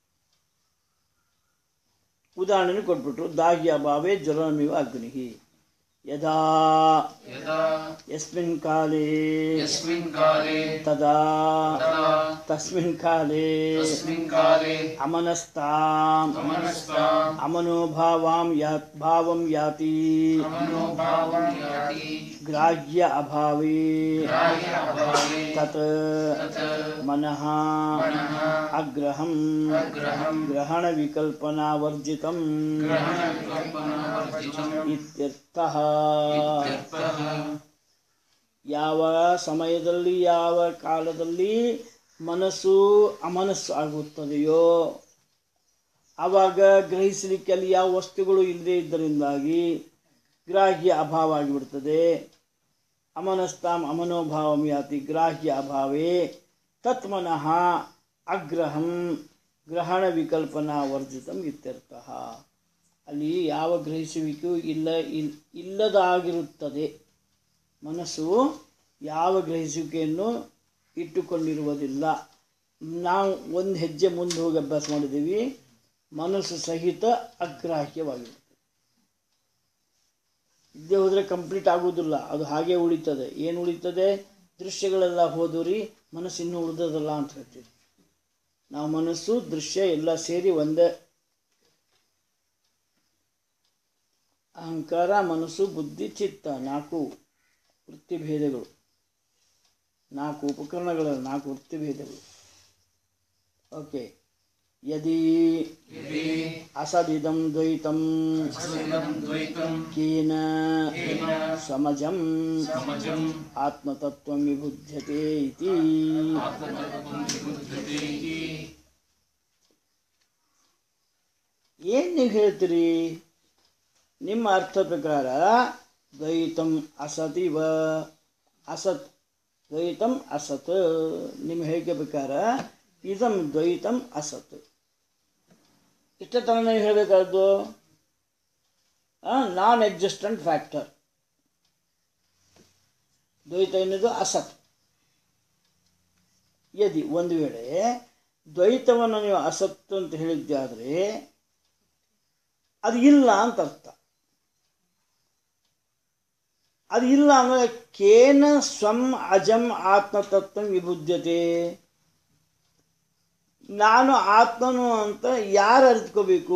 B: ಉದಾಹರಣೆ ಕೊಟ್ಬಿಟ್ರು ದಾಹ್ಯ ಅಭಾವೇ ಜ್ವರಮಿವ ಅಗ್ನಿ ಯದಾ
A: ಯದಾ
B: ಯಸ್ಮಿನ್ ಕಾಲೇ
A: ಯಸ್ಮಿನ್ ಕಾಲೇ
B: ತದಾ
A: ತದಾ
B: ತಸ್ಮಿನ್ ಕಾಲೇ
A: ತಸ್ಮಿನ್ ಕಾಲೇ
B: ಅಮನಸ್ತಾಂ
A: ಅಮನಸ್ತಾಂ
B: ಅಮನೋಭಾವಾಂ ಯಾತ್ ಭಾವಂ ಯಾತಿ
A: ಮನೋಭಾವಂ ಯಾತಿ
B: ಗ್ರಾಹ್ಯ ಅಭಾವೇ
A: ಗ್ರಾಹ್ಯ ಅಭಾವೇ
B: ತತ್
A: ತತ್
B: ಮನಃ
A: ಮನಃ
B: ಅಗ್ರಹಂ
A: ಅಗ್ರಹಂ
B: ಗ್ರಹಣ ವಿಕಲ್ಪನಾವರ್ಜಿತಂ
A: ಗ್ರಹಣ ವಿಕಲ್ಪನಾವರ್ಜಿತಂ
B: ಇತ್ಯರ್ಥಃ
A: ಇತ್ಯರ್ಥಃ
B: ಯಾವ ಸಮಯದಲ್ಲಿ ಯಾವ ಕಾಲದಲ್ಲಿ ಮನಸ್ಸು ಅಮನಸ್ಸು ಆಗುತ್ತದೆಯೋ ಆವಾಗ ಗ್ರಹಿಸಲಿಕ್ಕೆ ಅಲ್ಲಿ ಯಾವ ವಸ್ತುಗಳು ಇಲ್ಲದೇ ಇದ್ದರಿಂದಾಗಿ ಗ್ರಾಹ್ಯ ಅಭಾವ ಆಗಿಬಿಡ್ತದೆ ಅಮನಸ್ತಾಂ ಅಮನೋಭಾವಂ ಯಾತಿ ಗ್ರಾಹ್ಯ ಅಭಾವೇ ತತ್ಮನಃ ಅಗ್ರಹಂ ಗ್ರಹಣ ವಿಕಲ್ಪನಾ ವರ್ಜಿತಂ ಇತ್ಯರ್ಥಃ ಅಲ್ಲಿ ಯಾವ ಗ್ರಹಿಸುವಿಕೆಯೂ ಇಲ್ಲ ಇಲ್- ಇಲ್ಲದಾಗಿರುತ್ತದೆ ಮನಸ್ಸು ಯಾವ ಗ್ರಹಿಸುವಿಕೆಯನ್ನು ಇಟ್ಟುಕೊಂಡಿರುವುದಿಲ್ಲ ನಾವು ಒಂದು ಹೆಜ್ಜೆ ಮುಂದೆ ಹೋಗಿ ಅಭ್ಯಾಸ ಮಾಡಿದ್ದೀವಿ ಮನಸ್ಸು ಸಹಿತ ಅಗ್ರಾಹ್ಯವಾಗಿರುತ್ತೆ ಇದ್ದೇ ಹೋದರೆ ಕಂಪ್ಲೀಟ್ ಆಗೋದಿಲ್ಲ ಅದು ಹಾಗೆ ಉಳಿತದೆ ಏನು ಉಳಿತದೆ ದೃಶ್ಯಗಳೆಲ್ಲ ಹೋದರಿ ಮನಸ್ಸು ಇನ್ನೂ ಉಳಿದದಲ್ಲ ಅಂತ ಹೇಳ್ತೀವಿ ನಾವು ಮನಸ್ಸು ದೃಶ್ಯ ಎಲ್ಲ ಸೇರಿ ಒಂದೇ ಅಹಂಕಾರ ಮನಸ್ಸು ಬುದ್ಧಿ ಚಿತ್ತ ನಾಲ್ಕು ವೃತ್ತಿಭೇದಗಳು ನಾಲ್ಕು ಉಪಕರಣಗಳ ನಾಲ್ಕು ವೃತ್ತಿಭೇದಗಳು ಓಕೆ ಯದಿ
A: ಯದಿ
B: ಅಸದಿದಂ ದ್ವೈತಂ
A: ಅಸದಿದಂ ದ್ವೈತಂ
B: ಕೇನ
A: ಕೇನ
B: ಸಮಜಂ
A: ಸಮಜಂ
B: ಆತ್ಮತತ್ವಂ ವಿಬುಧ್ಯತೆ ಇತಿ
A: ಆತ್ಮತತ್ವಂ ವಿಬುಧ್ಯತೆ ಇತಿ
B: ಏನು ನೀವು ಹೇಳ್ತೀರಿ ನಿಮ್ಮ ಅರ್ಥ ಪ್ರಕಾರ ದ್ವೈತಂ ಅಸತಿವ ಅಸತ್ ದ್ವೈತಂ ಅಸತ್ ನಿಮ್ಮ ಹೇಳಿಕೆ ಪ್ರಕಾರ ಇದಂ ದ್ವೈತಂ ಅಸತ್ ಇಷ್ಟ ತನ ನೀವು ಹೇಳಬೇಕಾದ್ದು ನಾನ್ ಎಕ್ಸಿಸ್ಟೆಂಟ್ ಫ್ಯಾಕ್ಟರ್ ದ್ವೈತ ಎನ್ನುವುದು ಅಸತ್ ಯದಿ ಒಂದು ವೇಳೆ ದ್ವೈತವನ್ನು ನೀವು ಅಸತ್ತು ಅಂತ ಹೇಳಿದ್ದಾದರೆ ಅದು ಇಲ್ಲ ಅಂತ ಅರ್ಥ ಅದು ಇಲ್ಲ ಅಂದರೆ ಕೇನ ಸ್ವಂ ಅಜಂ ಆತ್ಮತತ್ವ ವಿಬುದ್ಧತೆ ನಾನು ಆತ್ಮನು ಅಂತ ಯಾರು ಅರಿತ್ಕೋಬೇಕು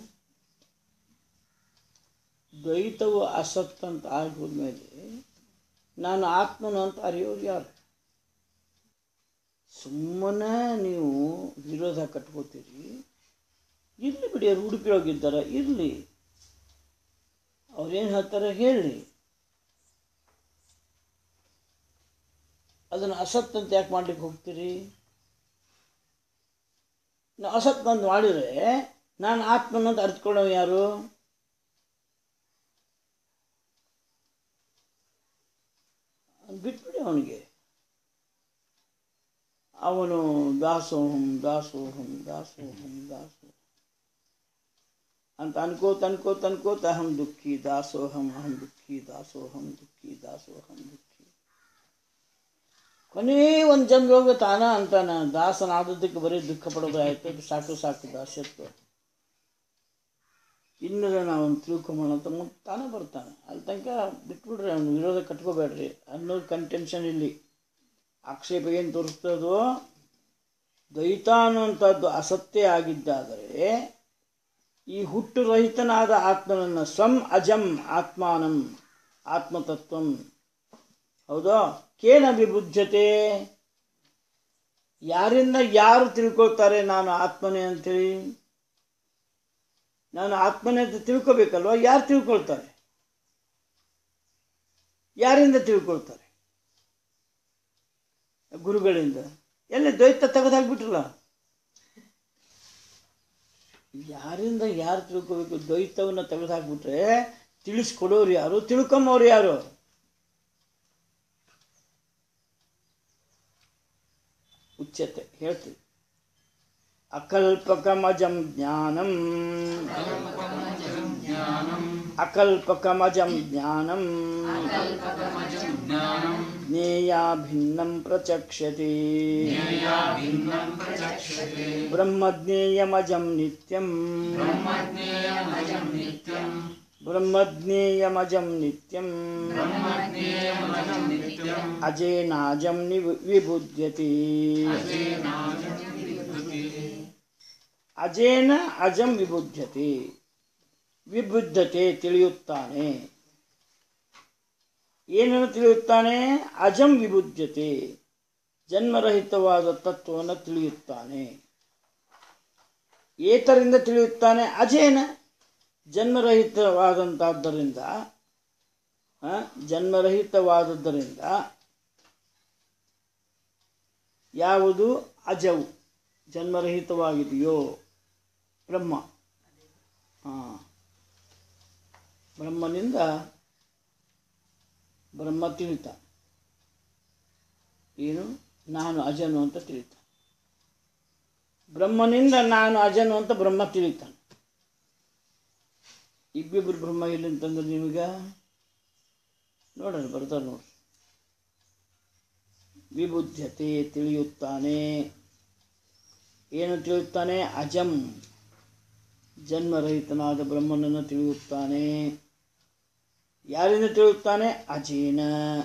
B: ದ್ವೈತವು ಅಸತ್ ಅಂತ ಆಗೋದ್ಮೇಲೆ ನಾನು ಆತ್ಮನು ಅಂತ ಅರಿಯೋರು ಯಾರು ಸುಮ್ಮನೆ ನೀವು ವಿರೋಧ ಕಟ್ಕೋತೀರಿ ಇರಲಿ ಬಿಡಿ ಅವ್ರು ಉಡುಪಿ ಹೋಗಿದ್ದಾರೆ ಇರಲಿ ಅವ್ರೇನು ಹೇಳ್ತಾರೆ ಹೇಳಿ ಅದನ್ನು ಅಸತ್ ಅಂತ ಯಾಕೆ ಮಾಡ್ಲಿಕ್ಕೆ ಹೋಗ್ತೀರಿ ನಾ ಅಸತ್ ನಂದು ಮಾಡಿದರೆ ನಾನು ಆತ್ಮನ ಅಂತ ಅರ್ಥಕೊಳ್ಳೋ ಯಾರು ಬಿಟ್ಬಿಡಿ ಅವನಿಗೆ ಅವನು ದಾಸೋಹಂ ದಾಸೋಹಂ ದಾಸೋಹಂ ದಾಸೋಹಂ ಅಂತ ಅನ್ಕೋತ ಅನ್ಕೋತ ಅನ್ಕೋತ ಅಹಂ ದುಃಖಿ ದಾಸೋಹಂ ಅಹಂ ದುಃಖಿ ದಾಸೋಹಂ ದುಃಖಿ ದಾಸೋಹಂ ದುಃಖಿ ಕೊನೇ ಒಂದು ಜನ್ಮದೊಳಗೆ ತಾನ ಅಂತಾನ ದಾಸನಾದದ್ದಕ್ಕೆ ಬರೀ ದುಃಖ ಪಡೋದು ಆಯ್ತು ಸಾಕು ಸಾಕು ದಾಸ್ಯತ್ವ ಇನ್ನರ ನಾವು ತಿಳ್ಕೊಂಬೋಣ ಅಂತ ಮುಂದೆ ತಾನೇ ಬರ್ತಾನೆ ಅಲ್ಲಿ ತನಕ ಬಿಟ್ಬಿಡ್ರಿ ಅವ್ನು ವಿರೋಧ ಕಟ್ಕೋಬೇಡ್ರಿ ಅನ್ನೋದು ಕಂಟೆನ್ಷನ್ ಇಲ್ಲಿ ಆಕ್ಷೇಪ ಏನು ತೋರಿಸ್ತದೋ ದ್ವೈತ ಅನ್ನುವಂಥದ್ದು ಅಸತ್ಯ ಆಗಿದ್ದಾದರೆ ಈ ಹುಟ್ಟು ರಹಿತನಾದ ಆತ್ಮನನ್ನು ಸ್ವಂ ಅಜಂ ಆತ್ಮಾನಂ ಆತ್ಮತತ್ವಂ ಹೌದಾ ಕೇನ ವಿಬುದ್ಧತೆ ಯಾರಿಂದ ಯಾರು ತಿಳ್ಕೊಳ್ತಾರೆ ನಾನು ಆತ್ಮನೇ ಅಂತೇಳಿ ನಾನು ಆತ್ಮನೇ ಅಂತ ತಿಳ್ಕೊಬೇಕಲ್ವ ಯಾರು ತಿಳ್ಕೊಳ್ತಾರೆ ಯಾರಿಂದ ತಿಳ್ಕೊಳ್ತಾರೆ ಗುರುಗಳಿಂದ ಎಲ್ಲಿ ದ್ವೈತ ತೆಗೆದಾಕ್ಬಿಟ್ರಲ್ಲ ಯಾರಿಂದ ಯಾರು ತಿಳ್ಕೋಬೇಕು ದ್ವೈತವನ್ನು ತೆಗೆದುಹಾಕ್ಬಿಟ್ರೆ ತಿಳಿಸ್ಕೊಡೋರು ಯಾರು ತಿಳ್ಕೊಂಬೋರು ಯಾರು ಉಚ್ಯತೆ ಹೇಳ್ತೀವಿ ಅಕಲ್ಪಕಮಜಂ ಜ್ಞಾನಂ ಅಕಲ್ಪಕಮಜಂ ಜ್ಞಾನಂ
A: ಜ್ಞಾನಂ
B: ಜ್ಞೇಯಾ ಭಿನ್ನಂ ಪ್ರಚಕ್ಷ್ಯತೆ
A: ಭಿನ್ನಂ ಪ್ರಚಕ್ಷತೆ
B: ಬ್ರಹ್ಮಜ್ಞೇಯಮಜಂ ನಿತ್ಯಂ
A: ಬ್ರಹ್ಮಜ್ಞೇಯಮಜಂ ನಿತ್ಯಂ
B: ಬ್ರಹ್ಮಜ್ಞೇಯಮಜಂ ನಿತ್ಯಂ
A: ಬ್ರಹ್ಮಜ್ಞೇಯಮಜಂ ನಿತ್ಯಂ
B: ಅಜೇನಾಜಂ ನಿವ್ ವಿಬುಧ್ಯತೆ
A: ಅಜೇನಾಜಂ ವಿದ್ಯುತಿ
B: ಅಜೇನ ಅಜಂ ವಿಬುಧ್ಯತೆ ವಿಬುದ್ಧತೆ ತಿಳಿಯುತ್ತಾನೆ ಏನನ್ನು ತಿಳಿಯುತ್ತಾನೆ ಅಜಂ ವಿಬುದ್ಧತೆ ಜನ್ಮರಹಿತವಾದ ತತ್ವವನ್ನು ತಿಳಿಯುತ್ತಾನೆ ಏತರಿಂದ ತಿಳಿಯುತ್ತಾನೆ ಅಜೇನ ಜನ್ಮರಹಿತವಾದಂಥದ್ದರಿಂದ ಆ, ಜನ್ಮರಹಿತವಾದದ್ದರಿಂದ ಯಾವುದು ಅಜವು ಜನ್ಮರಹಿತವಾಗಿದೆಯೋ ಬ್ರಹ್ಮ ಹಾಂ ಬ್ರಹ್ಮನಿಂದ ಬ್ರಹ್ಮ ತಿಳಿತ ಏನು ನಾನು ಅಜನು ಅಂತ ತಿಳಿತ ಬ್ರಹ್ಮನಿಂದ ನಾನು ಅಜನು ಅಂತ ಬ್ರಹ್ಮ ತಿಳಿತಾನೆ ಇಬ್ಬಿಬ್ರು ಬ್ರಹ್ಮ ಇಲ್ಲಿ ಅಂತಂದ್ರೆ ನಿಮಗೆ ನೋಡ್ರಿ ಬರ್ತಾರೆ ನೋಡ್ರಿ ವಿಬುದ್ಧತೆ ತಿಳಿಯುತ್ತಾನೆ ಏನು ತಿಳಿಯುತ್ತಾನೆ ಅಜಂ ಜನ್ಮರಹಿತನಾದ ಬ್ರಹ್ಮನನ್ನು ತಿಳಿಯುತ್ತಾನೆ ಯಾರಿಂದ ತಿಳಿಯುತ್ತಾನೆ ಅಜೇನ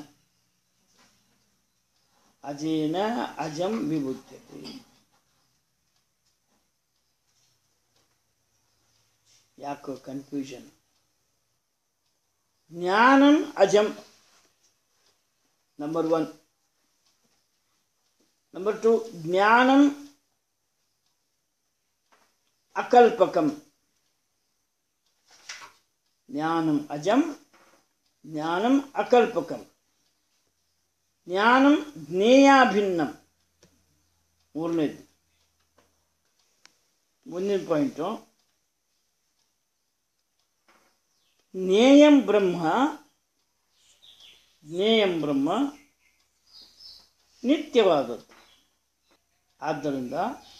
B: ಅಜೇನ ಅಜಂ ವಿಬುದ್ಧತೆ ಯಾಕೋ ಕನ್ಫ್ಯೂಷನ್ ಜ್ಞಾನಂ ಅಜಂ ನಂಬರ್ ಒನ್ ನಂಬರ್ ಟು ಜ್ಞಾನಂ ಅಕಲ್ಪಕಂ ಜ್ಞಾನಂ ಅಜಂ ಜ್ಞಾನಂ ಅಕಲ್ಪಕಂ ಜ್ಞಾನಂ ಜ್ಞೇಯಾಭಿನ್ನಂ ಮೂರನೇದು ಮುಂದಿನ ಪಾಯಿಂಟು ಜ್ಞೇಯಂ ಬ್ರಹ್ಮ ಜ್ಞೇಯಂ ಬ್ರಹ್ಮ ನಿತ್ಯವಾದದ್ದು ಆದ್ದರಿಂದ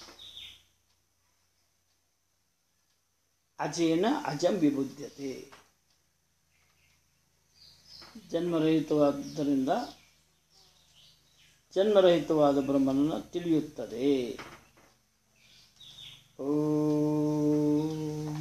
B: ಅಜೇನ ಅಜಂ ವಿಬುದ್ಧತೆ ಜನ್ಮರಹಿತವಾದ್ದರಿಂದ ಜನ್ಮರಹಿತವಾದ ಬ್ರಹ್ಮನನ್ನು ತಿಳಿಯುತ್ತದೆ ಓಂ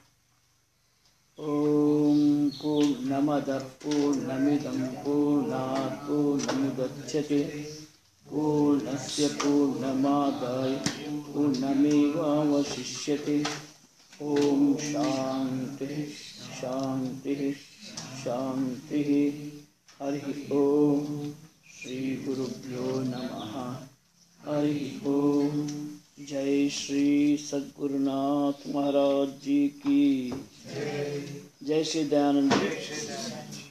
B: ಓಂ ಪೂರ್ಣಮದ ಪೂರ್ಣಮಿದಂ ಪೂರ್ಣಾತ್ ಪೂರ್ಣಮುದಚ್ಯತೆ ಪೂರ್ಣಸ್ಯ ಪೂರ್ಣಮಾದಾಯ ಪೂರ್ಣಮೇವಾವಶಿಷ್ಯತೆ ಓಂ ಶಾಂತಿ ಶಾಂತಿ ಶಾಂತಿ ಹರಿ ಓಂ ಶ್ರೀ ಗುರುಭ್ಯೋ ನಮಃ हरि ओम जय श्री सद्गुरुनाथ महाराज जी की जय श्री दयानंद जी